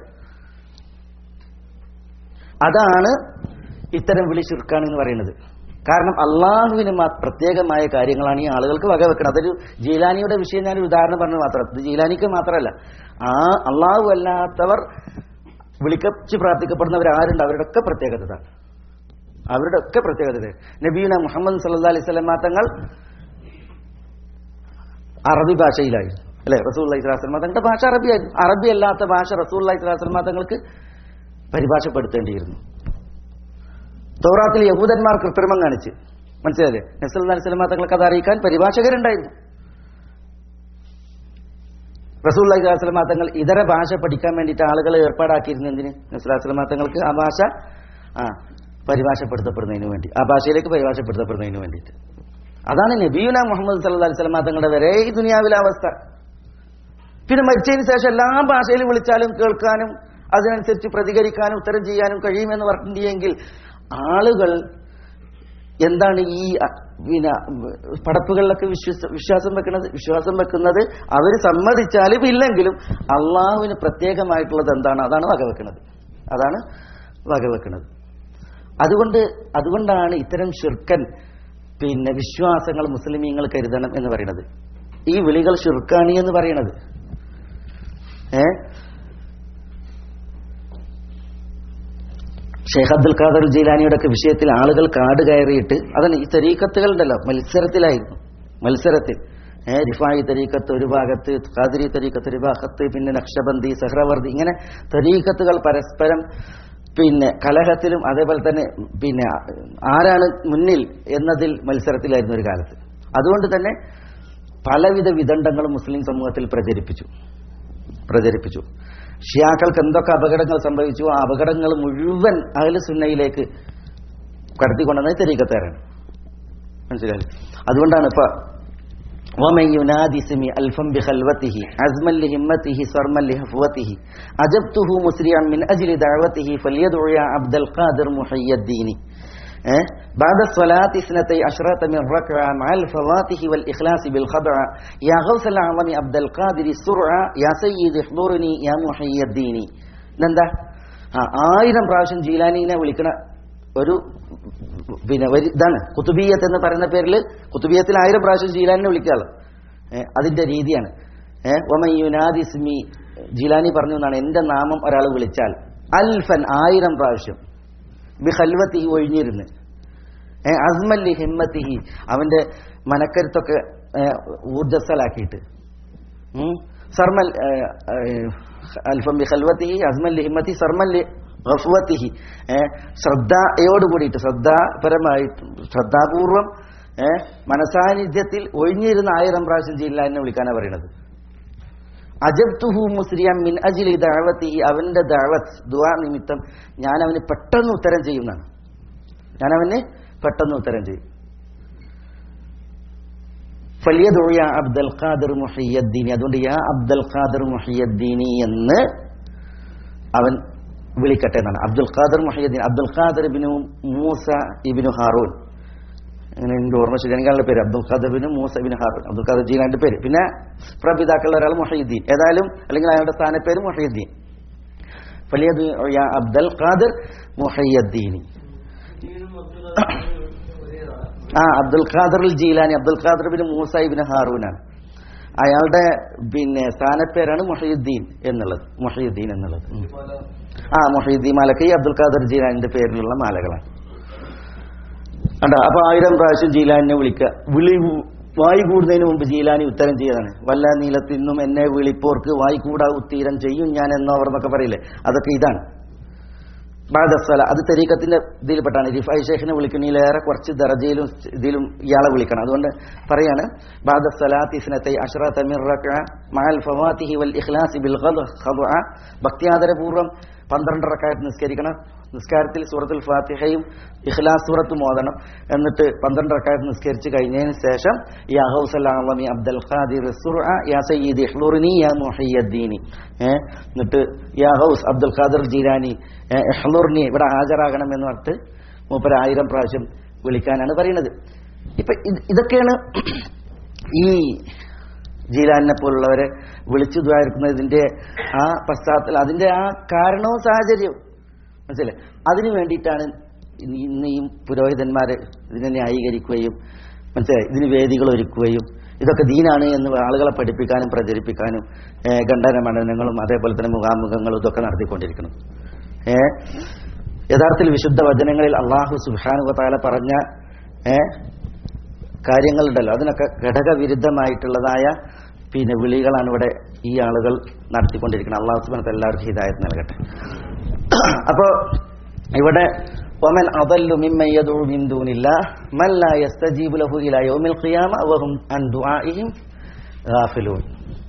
അതാണ് ഇത്തരം വിളി ചുരുക്കാണ് എന്ന് പറയുന്നത് കാരണം അള്ളാഹുവിന് മാ- പ്രത്യേകമായ കാര്യങ്ങളാണ് ഈ ആളുകൾക്ക് വകവെക്കുന്നത് അതൊരു ജീലാനിയുടെ വിഷയം ഞാനൊരു ഉദാഹരണം പറഞ്ഞു മാത്രം ഇത് ജീലാനിക്ക് മാത്രമല്ല ആ അള്ളാഹു അല്ലാത്തവർ വിളിക്കച്ച് പ്രാർത്ഥിക്കപ്പെടുന്നവർ ആരുണ്ട് അവരുടെ ഒക്കെ പ്രത്യേകത ഇതാണ്. അവരുടെ ഒക്കെ പ്രത്യേകത ഇത്. നബീന മുഹമ്മദ് സല്ലാ അലൈഹി സ്വലം തങ്ങൾ അറബി ഭാഷയിലായിരുന്നു അല്ലെ റസൂൽ അലൈഹി സ്വലാസ്ലം തങ്ങളുടെ ഭാഷ അറബിയായിരുന്നു അറബി അല്ലാത്ത ഭാഷ റസൂൽ അലൈഹി സ്വലാസ്ലം തങ്ങൾക്ക് പരിഭാഷപ്പെടുത്തേണ്ടിയിരുന്നു തോറാത്തിൽ യഹൂദന്മാർ കൃത്രിമം കാണിച്ച് മനസ്സിലായില്ലേ നസൽ അലൈഹി സ്വലം തങ്ങൾക്ക് അത് അറിയിക്കാൻ പരിഭാഷകരുണ്ടായിരുന്നു റസൂൽ അലൈഹി സ്വലാസ്ലം തങ്ങൾ ഇതര ഭാഷ പഠിക്കാൻ വേണ്ടിയിട്ട് ആളുകളെ ഏർപ്പാടാക്കിയിരുന്നു എന്തിന് നസുലാസ്ലം തങ്ങൾക്ക് ആ ഭാഷ ആ പരിഭാഷപ്പെടുത്തപ്പെടുന്നതിന് വേണ്ടി ആ ഭാഷയിലേക്ക് പരിഭാഷപ്പെടുത്തപ്പെടുന്നതിന് വേണ്ടിയിട്ട് അതാണ് നബീന മുഹമ്മദ് സല്ലല്ലാഹു അലൈഹി വസല്ലം തങ്ങളുടെ വരെ ഈ ദുനിയാവിലെ അവസ്ഥ പിന്നെ മരിച്ചതിന് ശേഷം എല്ലാ ഭാഷയിലും വിളിച്ചാലും കേൾക്കാനും അതിനനുസരിച്ച് പ്രതികരിക്കാനും ഉത്തരം ചെയ്യാനും കഴിയുമെന്ന് പറഞ്ഞിട്ടുണ്ടെങ്കിൽ ആളുകൾ എന്താണ് ഈ അ, പിന്നെ പടപ്പുകളിലൊക്കെ വിശ്വസ വിശ്വാസം വെക്കുന്നത് വിശ്വാസം വെക്കുന്നത് അവർ സമ്മതിച്ചാലും ഇല്ലെങ്കിലും അള്ളാഹുവിന് പ്രത്യേകമായിട്ടുള്ളത് എന്താണ് അതാണ് വകവെക്കുന്നത് അതാണ് വകവെക്കുന്നത് അതുകൊണ്ട് അതുകൊണ്ടാണ് ഇത്തരം ഷിർക്കൻ പിന്നെ വിശ്വാസങ്ങൾ മുസ്ലിമീങ്ങൾ കരുതണം എന്ന് പറയുന്നത് ഈ വിളികൾ ഷിർക്കാണി എന്ന് പറയുന്നത് ഏ ഷെയ്ഖ് അബ്ദുൽ ഖാദർ ജീലാനിയുടെ ഒക്കെ വിഷയത്തിൽ ആളുകൾ കാട് കയറിയിട്ട് അതാണ് ഈ തരീക്കത്തുകൾ ഉണ്ടല്ലോ മത്സരത്തിലായിരുന്നു മത്സരത്തിൽ ഏ റിഫായി തരീക്കത്ത് ഒരു ഭാഗത്ത് ഖാദിരി തരീക്കത്ത് ഒരു ഭാഗത്ത് പിന്നെ നക്ഷബന്ദി സഹ്റവർദി ഇങ്ങനെ തരീക്കത്തുകൾ പരസ്പരം പിന്നെ കലഹത്തിലും അതേപോലെ തന്നെ പിന്നെ ആരാണ് മുന്നിൽ എന്നതിൽ മത്സരത്തിലായിരുന്നു ഒരു കാലത്ത് അതുകൊണ്ട് തന്നെ പലവിധ വിദണ്ഡങ്ങളും മുസ്ലിം സമൂഹത്തിൽ പ്രചരിപ്പിച്ചു പ്രചരിപ്പിച്ചു ഷിയാക്കൾക്ക് എന്തൊക്കെ അപകടങ്ങൾ സംഭവിച്ചു ആ അപകടങ്ങൾ മുഴുവൻ അഹ്ലു സുന്നയിലേക്ക് കടത്തിക്കൊണ്ടുവന്നത് തെരീക്കത്തേറാണ് മനസ്സിലായി അതുകൊണ്ടാണ് ഇപ്പൊ ومن ينادي اسمي ألفا بخلوته عزما لهمته صرما لهفوته أجبته مسرعا من أجل دعوته فليدعو يا عبد القادر محي الدين أه؟ بعد الصلاة اثنتي عشرة من ركعة مع الفواته والإخلاص بالخضع يا غوث الأعظم عبد القادر السرعة يا سيد احضرني يا محي الدين എന്താ ആ ആയിരം പ്രാവശ്യം ജീലാനിനെ വിളിക്കണ ഒരു പിന്നെ വരി ഇതാണ് കുത്തുബീയത്ത് എന്ന് പറയുന്ന പേരിൽ കുത്തുബീയത്തിൽ ആയിരം പ്രാവശ്യം ജീലാനിനെ വിളിക്കാറ് അതിന്റെ രീതിയാണ് ഏഹ് ഒമയുനാദിസ്മി ജീലാനി പറഞ്ഞു എന്നാണ് എന്റെ നാമം ഒരാൾ വിളിച്ചാൽ അൽഫൻ ആയിരം പ്രാവശ്യം ബിഹൽവത്തിഹി ഒഴിഞ്ഞിരുന്ന് ഏഹ് അസ്മല്ലി ഹിമ്മത്തിഹി അവന്റെ മനക്കരുത്തൊക്കെ ഏഹ് ഊർജസ്വലാക്കിയിട്ട് ഉം. സർമൽ ഏഹ്, ഏഹ്, അൽഫം ബിഹൽവത്തിഹി അസ്മല്ലി ഹിമ്മത്തി സർമല്ലി ഗഫ്വത്തിഹി ഏഹ്, ശ്രദ്ധയോട് കൂടിയിട്ട് ശ്രദ്ധാപരമായിട്ട് ശ്രദ്ധാപൂർവം ഏഹ്, മനസാന്നിധ്യത്തിൽ ഒഴിഞ്ഞിരുന്ന ആയിരം പ്രാവശ്യം ജില്ലാനെ വിളിക്കാനാണ് പറയുന്നത് അജബ്തുഹു മുസ്ലിയം മിൻ അജിലി ദഅവത്തി അവന്റെ ദഅവത്ത് ദുആ നിമിത്തം ഞാൻ അവന് പെട്ടെന്ന് ഉത്തരം ചെയ്യുന്നതാണ് ഞാൻ അവന് പെട്ടെന്ന് ഉത്തരം ചെയ്യും ഫലിയദുഉ യാ അബ്ദുൽ ഖാദിർ മുഹിയദ്ദീനി അതുകൊണ്ട് യാ അബ്ദുൽ ഖാദിർ മുഹിയദ്ദീനി എന്ന് അവൻ വിളിക്കട്ടെ എന്നാണ് അബ്ദുൽ ഖാദിർ മുഹിയദ്ദീൻ അബ്ദുൽ ഖാദിർ ഇബ്നു മൂസ ഇബ്നു ഹാറൂൻ അങ്ങനെ എനിക്ക് ഓർമ്മ ശരിയാണെങ്കിൽ അയാളുടെ പേര് Abdul Qadir bin Musa bin Harun Abdul Qadir ജീലാന്റെ പേര് പിന്നെ പ്രപിതാക്കളുടെ ഒരാൾ മുഹീദ്ദീൻ ഏതായാലും അല്ലെങ്കിൽ അയാളുടെ സ്ഥാനപ്പേര് മുഹീദ്ദീൻ ഫലിയദുഉ യാ അബ്ദുൽ ഖാദിർ മുഹിയദ്ദീനി ആ Abdul Qadir Jilani Abdul Qadir bin Musa ibn ഹാറൂനാണ് അയാളുടെ പിന്നെ സ്ഥാനപ്പേരാണ് മുഹീദ്ദീൻ എന്നുള്ളത് മുഹീദ്ദീൻ എന്നുള്ളത് ഉം. ആ മുഹീദ്ദീൻ മാലക്ക് ഈ അബ്ദുൽ ഖാദർ ജീലാനിന്റെ പേരിലുള്ള മാലകളാണ് കണ്ടോ അപ്പൊ ആയിരം പ്രാവശ്യം ജീലാനിനെ വിളിക്കുക വിളി വായി കൂടുന്നതിന് മുമ്പ് ജീലാനി ഉത്തരം ചെയ്തതാണ് വല്ല നീളത്തിന്നും എന്നെ വിളിപ്പോർക്ക് വായി കൂടാ ഉത്തീരം ചെയ്യും ഞാൻ എന്നോവർ എന്നൊക്കെ പറയില്ലേ അതൊക്കെ ഇതാണ് ബാദസ്വല അത് തെരീക്കത്തിന്റെ ഇതിൽപ്പെട്ടാണ് റിഫായ് ഷേഖിനെ വിളിക്കുന്നതിലേറെ കുറച്ച് ദറജയിലും ഇതിലും ഇയാളെ വിളിക്കണം അതുകൊണ്ട് പറയാണ് ബാദസ്വലാത്തി ഇസ്നത്തൈ അഷ്റത മിർ റക്അ മഅൽ ഫവാത്തിഹി വൽ ഇഖ്ലാസി ബിൽ ഖദ്അ ഭക്തിയാദരപൂർവ്വം പന്ത്രണ്ട് റക്കായത്ത് നിസ്കരിക്കണം നിസ്കാരത്തിൽ സൂറത്തുൽ ഫാത്തിഹയും ഇഖ്ലാസ് സൂറത്തും ഓതണം എന്നിട്ട് പന്ത്രണ്ട് റക്കായത്ത് നിസ്കരിച്ച് കഴിഞ്ഞതിന് ശേഷം യാ ഹൗസലാമി അബ്ദുൽ ഖാദിർ സുർഅ യാ സയ്യിദി ഇഹ്ലുറിനി യാ മുഹയ്യദ്ദീനി ഏ എന്നിട്ട് യാ ഹൗസ് അബ്ദുൽ ഖാദിർ ജീലാനി ഏ, ഇഹ്ലുറിനി ഇവിടെ ഹാജരാകണം എന്ന് പറഞ്ഞിട്ട് മൂപ്പര ആയിരം പ്രാവശ്യം വിളിക്കാനാണ് പറയുന്നത് ഇപ്പൊ ഇത് ഇതൊക്കെയാണ് ഈ ജീലാനെ പോലുള്ളവരെ വിളിച്ചു ദ്വാരിക്കുന്നതിന്റെ ആ പശ്ചാത്തലം അതിന്റെ ആ കാരണവും സാഹചര്യവും മനസ്സിലെ അതിനു വേണ്ടിയിട്ടാണ് ഇന്ന് ഇന്ന് ഈ പുരോഹിതന്മാരെ ഇതിനെ ന്യായീകരിക്കുകയും മനസ്സിലായി ഇതിന് വേദികൾ ഒരുക്കുകയും ഇതൊക്കെ ദീനാണ് എന്ന് ആളുകളെ പഠിപ്പിക്കാനും പ്രചരിപ്പിക്കാനും ഏഹ്, ഖണ്ഡന മണ്ഡലങ്ങളും അതേപോലെ തന്നെ മുഖാമുഖങ്ങളും ഇതൊക്കെ നടത്തിക്കൊണ്ടിരിക്കണം ഏ യഥാർത്ഥത്തിൽ വിശുദ്ധ വചനങ്ങളിൽ അള്ളാഹു സുബാനുവതാല പറഞ്ഞ ഏ കാര്യങ്ങളുണ്ടല്ലോ അതിനൊക്കെ ഘടകവിരുദ്ധമായിട്ടുള്ളതായ പിന്നെ വിളികളാണ് ഇവിടെ ഈ ആളുകൾ നടത്തിക്കൊണ്ടിരിക്കുന്നത് അള്ളാഹു സുബാനത്ത് എല്ലാവർക്കും ഹിദായത് നൽകട്ടെ അപ്പോ ഇവിടെ ومن أضل ممن يدعو من دون الله من لا يستجيب له إلى يوم القيامة وهم عن دعائهم غافلون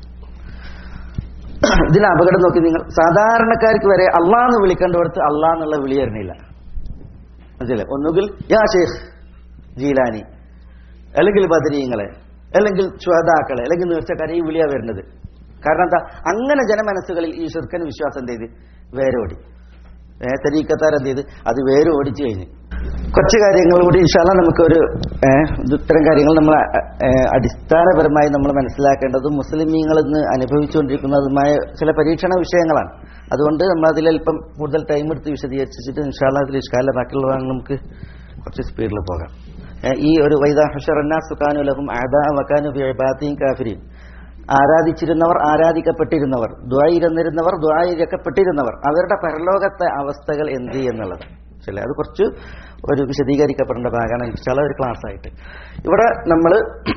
ഇതിന് അപകടം നോക്കി നിങ്ങൾ സാധാരണക്കാർക്ക് വരെ അള്ളാന്ന് വിളിക്കേണ്ടടുത്ത് അള്ളാ എന്നുള്ള വിളി വരുന്നില്ല മനസ്സിലെ ഒന്നുകിൽ യാ ഷേഖ് ജീലാനി അല്ലെങ്കിൽ ബദരീങ്ങളെ അല്ലെങ്കിൽ ശ്വേതാക്കളെ അല്ലെങ്കിൽ നേർച്ചക്കാരെ ഈ വിളിയാ വരുന്നത് കാരണം എന്താ അങ്ങനെ ജനമനസ്സുകളിൽ ഈ ഷിർക്കൻ വിശ്വാസം എന്ത് ചെയ്ത് വേരോടി ഏ, തെരീക്കത്താർ എന്ത് ചെയ്ത് അത് വേര് ഓടിച്ചു കഴിഞ്ഞ് കുറച്ച് കാര്യങ്ങൾ കൂടി ഇൻഷാല്ല നമുക്കൊരു ഏ, ഇത് ഇത്തരം കാര്യങ്ങൾ നമ്മൾ ഏ, അടിസ്ഥാനപരമായി നമ്മൾ മനസ്സിലാക്കേണ്ടതും മുസ്ലിമീങ്ങൾ ഇന്ന് അനുഭവിച്ചുകൊണ്ടിരിക്കുന്നതുമായ ചില പരീക്ഷണ വിഷയങ്ങളാണ് അതുകൊണ്ട് നമ്മൾ അതിൽ അല്പം കൂടുതൽ ടൈം എടുത്ത് വിശദീകരിച്ചിട്ട് ഇൻഷാല്ല അതിൽ ഇഷ്കാല ബാക്കിയുള്ളതാണ് നമുക്ക് കുറച്ച് സ്പീഡിൽ പോകാം ഏ, ഈ ഒരു വൈദാഹുഷറന്നാസുഖാനു ലഹും ആദാ വക്കാനു ബിഅബാത്തിൻ കാഫിരീൻ ആരാധിച്ചിരുന്നവർ ആരാധിക്കപ്പെട്ടിരുന്നവർ ദ്വായിരുന്നിരുന്നവർ ദ്വായിരിക്കപ്പെട്ടിരുന്നവർ അവരുടെ പരലോകത്തെ അവസ്ഥകൾ എന്ത് എന്നുള്ളത് ചില അത് കുറച്ച് ഒരു വിശദീകരിക്കപ്പെടേണ്ട ഭാഗമാണ് ചില ഒരു ക്ലാസ് ആയിട്ട് ഇവിടെ നമ്മൾ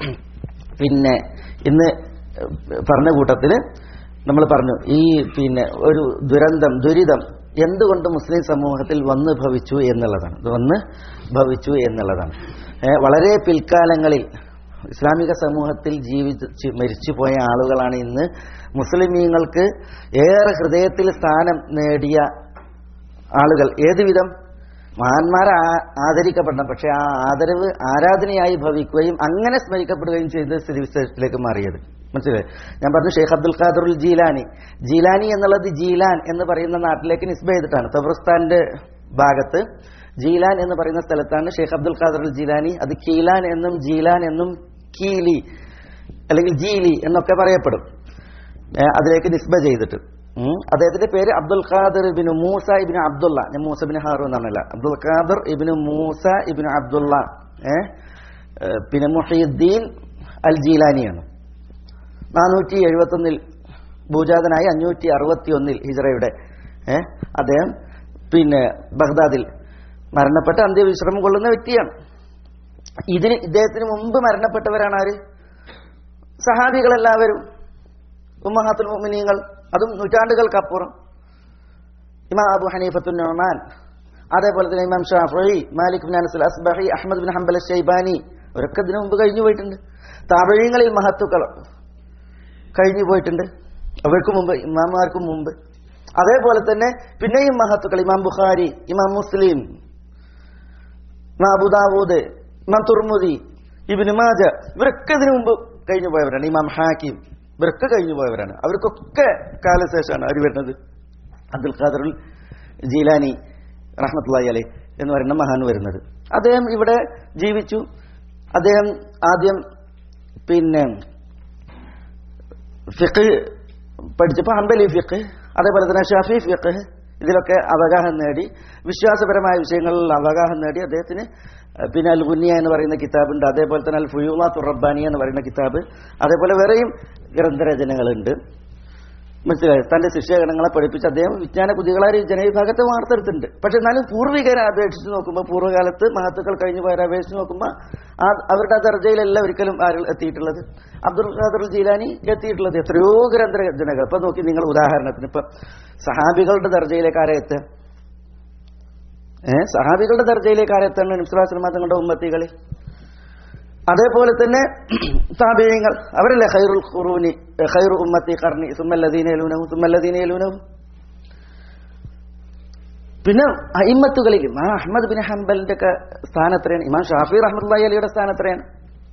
പിന്നെ ഇന്ന് പറഞ്ഞ കൂട്ടത്തിൽ നമ്മൾ പറഞ്ഞു ഈ പിന്നെ ഒരു ദുരന്തം ദുരിതം എന്തുകൊണ്ട് മുസ്ലിം സമൂഹത്തിൽ വന്ന് ഭവിച്ചു എന്നുള്ളതാണ് ഇത് വന്ന് ഭവിച്ചു എന്നുള്ളതാണ് ഏ, വളരെ പിൽക്കാലങ്ങളിൽ ഇസ്ലാമിക സമൂഹത്തിൽ ജീവിച്ച് മരിച്ചുപോയ ആളുകളാണ് ഇന്ന് മുസ്ലിമീങ്ങൾക്ക് ഏറെ ഹൃദയത്തിൽ സ്ഥാനം നേടിയ ആളുകൾ ഏത് വിധം മഹാന്മാരെ ആ- ആദരിക്കപ്പെടണം പക്ഷെ ആ ആദരവ് ആരാധനയായി ഭവിക്കുകയും അങ്ങനെ സ്മരിക്കപ്പെടുകയും ചെയ്ത സ്ഥിതിവിശേഷത്തിലേക്ക് മാറിയത് മനസ്സിലായി ഞാൻ പറഞ്ഞു ഷെയ്ഖ് അബ്ദുൽ ഖാദറുൽ ജീലാനി ജീലാനി എന്നുള്ളത് ജീലാൻ എന്ന് പറയുന്ന നാട്ടിലേക്ക് നിസ്ബ ചെയ്തിട്ടാണ് തബ്രസ്ഥാന്റെ ഭാഗത്ത് ജീലാൻ എന്ന് പറയുന്ന സ്ഥലത്താണ് ഷെയ്ഖ് അബ്ദുൽ ഖാദറുൽ ജീലാനി അത് കീലാൻ എന്നും ജീലാൻ എന്നും കീലി അല്ലെങ്കിൽ ജീലി എന്നൊക്കെ പറയപ്പെടും ഏ, അതിലേക്ക് നിസ്ബ ചെയ്തിട്ട് ഉം. അദ്ദേഹത്തിന്റെ പേര് അബ്ദുൽ ഖാദർ ഇബിന് മൂസ ഇബിന് അബ്ദുള്ള ഞാൻ മൂസ ബിൻ ഹാറു എന്നല്ല അബ്ദുൽ ഖാദർ ഇബിന് മൂസ ഇബിന് അബ്ദുള്ള ഏ ഏ, പിന്നെ മുഹീദ്ദീൻ അൽ ജീലാനിയാണ് നാനൂറ്റി എഴുപത്തി ഒന്നിൽ ഭൂജാതനായി അഞ്ഞൂറ്റി അറുപത്തി ഒന്നിൽ ഹിജറയുടെ ഏ, അദ്ദേഹം പിന്നെ ബഗ്ദാദിൽ മരണപ്പെട്ട് അന്ത്യവിശ്രമം കൊള്ളുന്ന വ്യക്തിയാണ് ഇതിന് ഇദ്ദേഹത്തിന് മുമ്പ് മരണപ്പെട്ടവരാണ് ആര് സഹാബികളെല്ലാവരും ഉമ്മഹാത്തുൽ മുഅ്മിനീങ്ങൾ അതും നൂറ്റാണ്ടുകൾക്കപ്പുറം ഇമാം അബു ഹനീഫത്തുൻ നുഅ്മാൻ അതേപോലെ തന്നെ ഇമാം Shafi Malik bin Anas Asbahi Ahmad bin Hanbal Shaibani അവരൊക്കെ ഇതിനു മുമ്പ് കഴിഞ്ഞു പോയിട്ടുണ്ട് താപഴയങ്ങളിൽ മഹത്തുക്കൾ കഴിഞ്ഞു പോയിട്ടുണ്ട് അവർക്ക് മുമ്പ് ഇമാമാർക്കും മുമ്പ് അതേപോലെ തന്നെ പിന്നെയും മഹത്തുക്കൾ ഇമാം ബുഖാരി ഇമാം മുസ്ലിം ഇമാം അബുദാവൂദ് ഇമാം തുർമുദി ഇബിന് മാജ ഇവരൊക്കെ ഇതിനു മുമ്പ് കഴിഞ്ഞു പോയവരാണ് ഇമാം ഹാക്കിം ഇവരൊക്കെ കഴിഞ്ഞു പോയവരാണ് അവർക്കൊക്കെ കാലശേഷമാണ് അവർ വരുന്നത് അബ്ദുൽ ഖാദറുൽ ജീലാനി റഹ്മത്തുള്ളി അലൈ എന്ന് പറയുന്ന മഹാൻ വരുന്നത് അദ്ദേഹം ഇവിടെ ജീവിച്ചു അദ്ദേഹം ആദ്യം പിന്നെ ഫിഖ് പഠിച്ചപ്പോൾ ഹംബലി ഫിഖ് അതേപോലെ തന്നെ ഷാഫി ഫിഖ് ഇതിലൊക്കെ അവഗാഹം നേടി വിശ്വാസപരമായ വിഷയങ്ങളിൽ അവഗാഹം നേടി അദ്ദേഹത്തിന് പിന്നെ അൽ ഗുനിയ എന്ന് പറയുന്ന കിതാബുണ്ട് അതേപോലെ തന്നെ അൽ ഫുയൂലാത്തു റബ്ബാനിയ എന്ന് പറയുന്ന കിതാബ് അതേപോലെ വേറെയും ഗ്രന്ഥരചനകളുണ്ട് മനസ്സിലായി തന്റെ ശിഷ്യഗണങ്ങളെ പഠിപ്പിച്ച് അദ്ദേഹം വിജ്ഞാന കുതികളായ ജനവിഭാഗത്തെ വാർത്തെടുത്തിട്ടുണ്ട് പക്ഷെ എന്നാലും പൂർവികരെ അപേക്ഷിച്ച് നോക്കുമ്പോൾ പൂർവ്വകാലത്ത് മഹത്തുക്കൾ കഴിഞ്ഞു പോയവരെ അപേക്ഷിച്ച് നോക്കുമ്പോൾ ആ അവരുടെ ആ ദർജയിലല്ല ഒരിക്കലും ആരും എത്തിയിട്ടുള്ളത് അബ്ദുൽ ഖാദർ ജീലാനി എത്തിയിട്ടുള്ളത് എത്രയോ ഗ്രന്ഥരചനകൾ ഇപ്പൊ നോക്കി നിങ്ങൾ ഉദാഹരണത്തിന് ഇപ്പൊ സഹാബികളുടെ ദർജയിലേക്ക് ആരെ എത്തുക ഏഹ് സഹാബികളുടെ ദർജയിലേക്ക് ആരെ എത്താണ് നിസ്ലാസ്ലമ തങ്ങളുടെ ഉമ്മത്തികളെ അതേപോലെ തന്നെ താപീയങ്ങൾ അവരല്ലേ ഖൈറുൽ ഖുറൂനി ഖൈറു ഉമ്മത്തി കർണി സുമ്മല്ലദീന യലൂനഹു സുമ്മല്ലദീന യലൂനഹു പിന്നെ അയിമത്തുകളിൽ ഇമാം അഹമ്മദ് ബിൻ ഹംബലിന്റെ ഒക്കെ സ്ഥാനം എത്രയാണ് ഇമാം ഷാഫി റഹ്മത്തുള്ളാഹി അലിയുടെ സ്ഥാനം എത്രയാണ്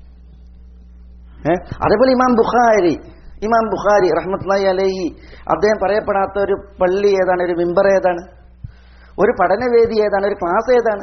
ഏഹ് അതേപോലെ ഇമാം ബുഖാരി ഇമാം ബുഖാരി റഹ്മത്തുള്ളാഹി അലൈഹി അദ്ദേഹം പറയപ്പെടാത്ത ഒരു പള്ളി ഏതാണ് ഒരു മിമ്പർ ഏതാണ് ഒരു പഠനവേദി ഏതാണ് ഒരു ക്ലാസ് ഏതാണ്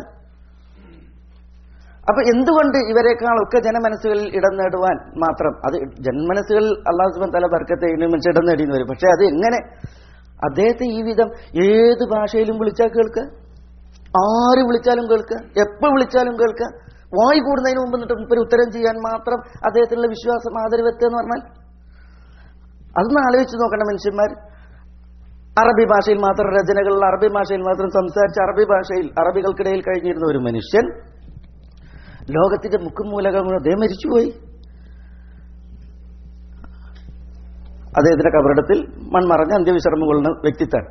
അപ്പൊ എന്തുകൊണ്ട് ഇവരെക്കാളൊക്കെ ജനമനസ്സുകളിൽ ഇടം നേടുവാൻ മാത്രം അത് ജനമനസ്സുകളിൽ അള്ളാഹു സുബാൻ തല ബർക്കത്തെ മനുഷ്യ ഇടം നേടിയെന്ന് വരും പക്ഷെ അത് എങ്ങനെ അദ്ദേഹത്തെ ഈ വിധം ഏത് ഭാഷയിലും വിളിച്ചാൽ കേൾക്കുക ആര് വിളിച്ചാലും കേൾക്കുക എപ്പോ വിളിച്ചാലും കേൾക്കുക വായി കൂടുന്നതിന് മുമ്പ് എന്നിട്ട് മുപ്പര് ഉത്തരം ചെയ്യാൻ മാത്രം അദ്ദേഹത്തിനുള്ള വിശ്വാസം ആദരവെത്തുക എന്ന് പറഞ്ഞാൽ അതൊന്ന് ആലോചിച്ച് നോക്കണം മനുഷ്യന്മാർ അറബി ഭാഷയിൽ മാത്രം രചനകളിൽ അറബി ഭാഷയിൽ മാത്രം സംസാരിച്ച അറബി ഭാഷയിൽ അറബികൾക്കിടയിൽ കഴിഞ്ഞിരുന്ന ഒരു മനുഷ്യൻ ലോകത്തിന്റെ മുക്കും മൂലകം അദ്ദേഹം മരിച്ചുപോയി അദ്ദേഹത്തിന്റെ കബറിടത്തിൽ മൺമറഞ്ഞ അന്ത്യവിശ്രമം കൊള്ളുന്ന വ്യക്തിത്വം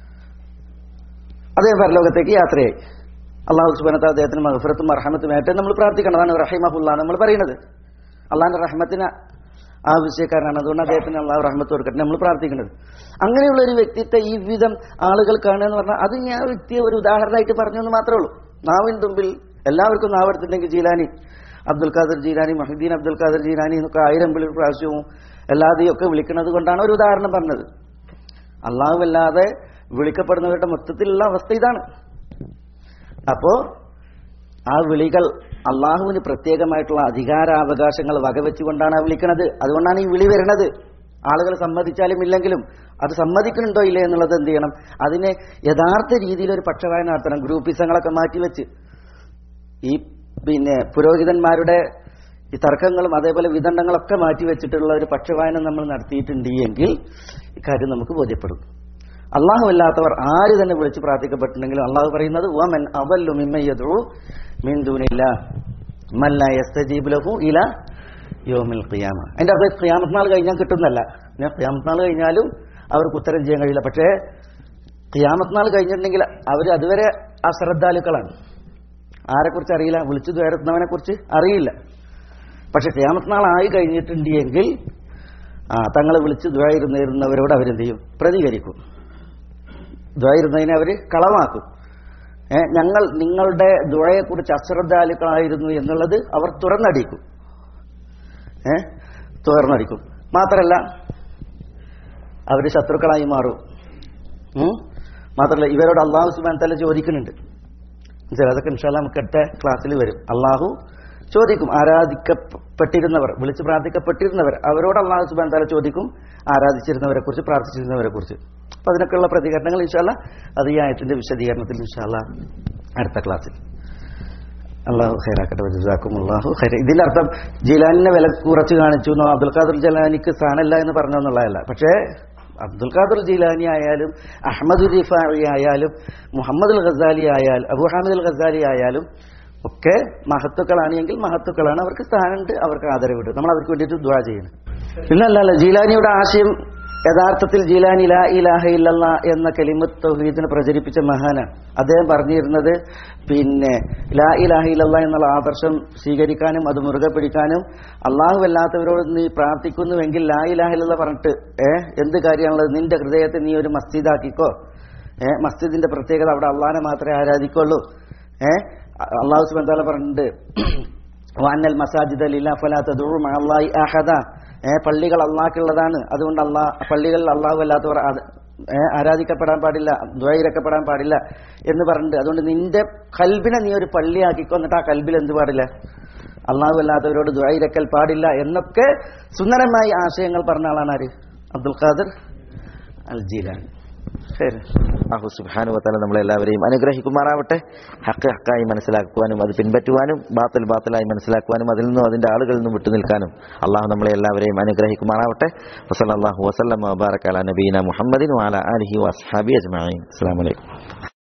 അദ്ദേഹം പരലോകത്തേക്ക് യാത്രയായി അള്ളാഹു സുബാനത്ത് അദ്ദേഹത്തിന് മഹഫറത്തും അർഹമത്തും ഏറ്റവും നമ്മൾ പ്രാർത്ഥിക്കണം അതാണ് റഹിമഹുല്ല നമ്മൾ പറയുന്നത് അള്ളാഹിന്റെ റഹ്മത്തിന് ആവശ്യക്കാരനാണ് അതുകൊണ്ട് അദ്ദേഹത്തിന് അള്ളാഹു റഹ്മത്ത് കൊടുക്കട്ടെ നമ്മൾ പ്രാർത്ഥിക്കുന്നത് അങ്ങനെയുള്ള ഒരു വ്യക്തിത്വം ഈ വിധം ആളുകൾ കാണുക എന്ന് പറഞ്ഞാൽ അത് ഞാൻ വ്യക്തിയെ ഒരു ഉദാഹരണമായിട്ട് പറഞ്ഞു എന്ന് മാത്രമേ ഉള്ളൂ നാവിൻ തുമ്പിൽ എല്ലാവർക്കും നാവെടുത്തിട്ടുണ്ടെങ്കിൽ Jeelani Abdul Qadir Jeelani Mohiuddin Abdul Qadir Jeelani എന്നൊക്കെ ആയിരം വിളി പ്രാവശ്യവും എല്ലാതെയും ഒക്കെ വിളിക്കുന്നത് കൊണ്ടാണ് ഒരു ഉദാഹരണം പറഞ്ഞത് അള്ളാഹു അല്ലാതെ വിളിക്കപ്പെടുന്നവരുടെ മൊത്തത്തിലുള്ള അവസ്ഥ ഇതാണ് അപ്പോ ആ വിളികൾ അള്ളാഹുവിന് പ്രത്യേകമായിട്ടുള്ള അധികാരാവകാശങ്ങൾ വകവെച്ചുകൊണ്ടാണ് ആ വിളിക്കുന്നത് അതുകൊണ്ടാണ് ഈ വിളി വരുന്നത് ആളുകൾ സമ്മതിച്ചാലും ഇല്ലെങ്കിലും അത് സമ്മതിക്കുന്നുണ്ടോ ഇല്ലേ എന്നുള്ളത് എന്ത് ചെയ്യണം അതിനെ യഥാർത്ഥ രീതിയിൽ ഒരു പക്ഷവായന നടത്തണം ഗ്രൂപ്പിസങ്ങളൊക്കെ മാറ്റിവെച്ച് ഈ പിന്നെ പുരോഹിതന്മാരുടെ ഈ തർക്കങ്ങളും അതേപോലെ വിദണ്ഡങ്ങളൊക്കെ മാറ്റിവെച്ചിട്ടുള്ള ഒരു പക്ഷവായനം നമ്മൾ നടത്തിയിട്ടുണ്ട് എങ്കിൽ ഇക്കാര്യം നമുക്ക് ബോധ്യപ്പെടും അള്ളാഹു അല്ലാത്തവർ ആര് തന്നെ വിളിച്ച് പ്രാർത്ഥിക്കപ്പെട്ടിട്ടുണ്ടെങ്കിലും അള്ളാഹു പറയുന്നത് വമൻ അവല്ലു മിമ്മയ്യതു മിന്ദൂനില്ല മല്ല യസ്തജീബ് ലഹു ഇല യോമിൽ ഖിയാമ അതിന്റെ അർത്ഥം ഖിയാമത്ത് നാൾ കഴിഞ്ഞാൽ കിട്ടുന്നല്ല ഞാൻ ഖിയാമത്ത് നാൾ കഴിഞ്ഞാലും അവർക്ക് ഉത്തരം ചെയ്യാൻ കഴിയില്ല പക്ഷേ ഖിയാമത്ത് നാൾ കഴിഞ്ഞിട്ടുണ്ടെങ്കിൽ അവർ അതുവരെ അശ്രദ്ധാലുക്കളാണ് ആരെക്കുറിച്ച് അറിയില്ല വിളിച്ചു തുയർത്തുന്നവനെ കുറിച്ച് അറിയില്ല പക്ഷെ ഖിയാമത്ത് നാൾ ആയി കഴിഞ്ഞിട്ടുണ്ട് എങ്കിൽ ആ തങ്ങളെ വിളിച്ച് ദ്വായിരുന്നവരോട് അവരെന്ത് ചെയ്യും പ്രതികരിക്കും ദ്വായിരുന്നതിനെ അവർ കളവാക്കും ഏ, ഞങ്ങൾ നിങ്ങളുടെ ദുഴയെക്കുറിച്ച് അശ്രദ്ധാലുക്കളായിരുന്നു എന്നുള്ളത് അവർ തുറന്നടിക്കും ഏ തുറന്നടിക്കും മാത്രമല്ല അവർ ശത്രുക്കളായി മാറും ഉം? മാത്രമല്ല ഇവരോട് അള്ളാഹു സുബാൻ തല ചോദിക്കുന്നുണ്ട് മനസ്സിലായോ? അതൊക്കെ ഇൻഷാല്ല നമുക്ക് അടുത്ത ക്ലാസ്സിൽ വരും അള്ളാഹു ചോദിക്കും ആരാധിക്കപ്പെട്ടിരുന്നവർ വിളിച്ച് പ്രാർത്ഥിക്കപ്പെട്ടിരുന്നവർ അവരോട് അള്ളാഹു സുബാൻ തല ചോദിക്കും ആരാധിച്ചിരുന്നവരെ കുറിച്ച് പ്രാർത്ഥിച്ചിരുന്നവരെ കുറിച്ച് അപ്പൊ അതിനൊക്കെയുള്ള പ്രതികരണങ്ങൾ ഇൻഷാല്ല അത് ഈ ആയത്തിന്റെ വിശദീകരണത്തിൽ ഇൻഷാല്ല അടുത്ത ക്ലാസ്സിൽ അള്ളാഹു ഹൈറാക്കട്ടെ വജുസാക്കും അള്ളാഹു ഹൈറ ഇതിന്റെ അർത്ഥം ജിലാനിനെ വില കുറച്ച് കാണിച്ചു എന്നോ അബ്ദുൽ ഖാദർ ജലാനിക്ക് സ്ഥാനമല്ല എന്ന് പറഞ്ഞു എന്നുള്ളതല്ല പക്ഷേ അബ്ദുൽ ഖാദർ ജീലാനി ആയാലും അഹമ്മദ് റിഫായി ആയാലും മുഹമ്മദ് അൽ ഖസാലി ആയാലും അബു ഹാമിദ് അൽ ഖസാലി ആയാലും ഒക്കെ മഹത്തുക്കളാണ് എങ്കിൽ മഹത്തുക്കളാണ് അവർക്ക് സ്ഥാനമുണ്ട് അവർക്ക് ആദരവുണ്ട് നമ്മൾ അവർക്ക് വേണ്ടിയിട്ട് ദ്വാ ചെയ്യണം പിന്നെ അല്ലല്ല ജീലാനിയുടെ ആശയം യഥാർത്ഥത്തിൽ ജീലാനി ലാ ഇലാഹ ഇല്ലല്ല എന്ന കലിമത്ത് തൗഹീദിനെ പ്രചരിപ്പിച്ച മഹാനാണ് അദ്ദേഹം പറഞ്ഞിരുന്നത് പിന്നെ ലാ ഇലാഹ ഇല്ലല്ല എന്നുള്ള ആദർശം സ്വീകരിക്കാനും അത് മുറുകെ പിടിക്കാനും അള്ളാഹു അല്ലാത്തവരോട് നീ പ്രാർത്ഥിക്കുന്നുവെങ്കിൽ ലാ ഇലാഹ ഇല്ലല്ല പറഞ്ഞിട്ട് ഏ എന്ത് കാര്യമാണുള്ളത് നിന്റെ ഹൃദയത്തെ നീ ഒരു മസ്ജിദാക്കിക്കോ ഏ മസ്ജിദിന്റെ പ്രത്യേകത അവിടെ അള്ളാഹിനെ മാത്രമേ ആരാധിക്കുള്ളൂ ഏ അള്ളാഹു സുബാൻ താല പറഞ്ഞിട്ടുണ്ട് വാനൽ മസാജിദ് ലില്ലാ ഫലാ തദ്ഉ മഅല്ലാഹി അഹദ ഏ, പള്ളികൾ അള്ളാഹ്ക്കുള്ളതാണ് അതുകൊണ്ട് അള്ളാഹ് പള്ളികളിൽ അള്ളാഹു അല്ലാത്തവർ അത്, ഏ, ആരാധിക്കപ്പെടാൻ പാടില്ല ദ്വൈരക്കപ്പെടാൻ പാടില്ല എന്ന് പറഞ്ഞിട്ട് അതുകൊണ്ട് നിന്റെ കൽബിനെ നീ ഒരു പള്ളിയാക്കിക്കോ എന്നിട്ട് ആ കൽബിൽ എന്ത് പാടില്ല അള്ളാഹു അല്ലാത്തവരോട് ദ്വൈരക്കൽ പാടില്ല എന്നൊക്കെ സുന്ദരമായി ആശയങ്ങൾ പറഞ്ഞ ആളാണ് ആര് അബ്ദുൽ ഖാദർ അൽ ജീലാൻ ശരി അഹു സുബാനു വത്താല നമ്മളെല്ലാവരെയും അനുഗ്രഹിക്കുമാറാവട്ടെ ഹക്ക് ഹക്കായി മനസ്സിലാക്കുവാനും അത് പിൻപറ്റുവാനും ബാത്തൽ ബാത്തലായി മനസ്സിലാക്കുവാനും അതിൽ നിന്നും അതിന്റെ ആളുകളിൽ നിന്നും വിട്ടുനിൽക്കാനും അള്ളാഹു നമ്മളെ എല്ലാവരെയും അനുഗ്രഹിക്കുമാറാവട്ടെ വസല്ലാഹു വസ്ലം വബാറക്കാല നബീന മുഹമ്മദിൻ വാല അലഹി വസ്ഹാബി അജ്മാൻ അസ്സാം വലൈക്കും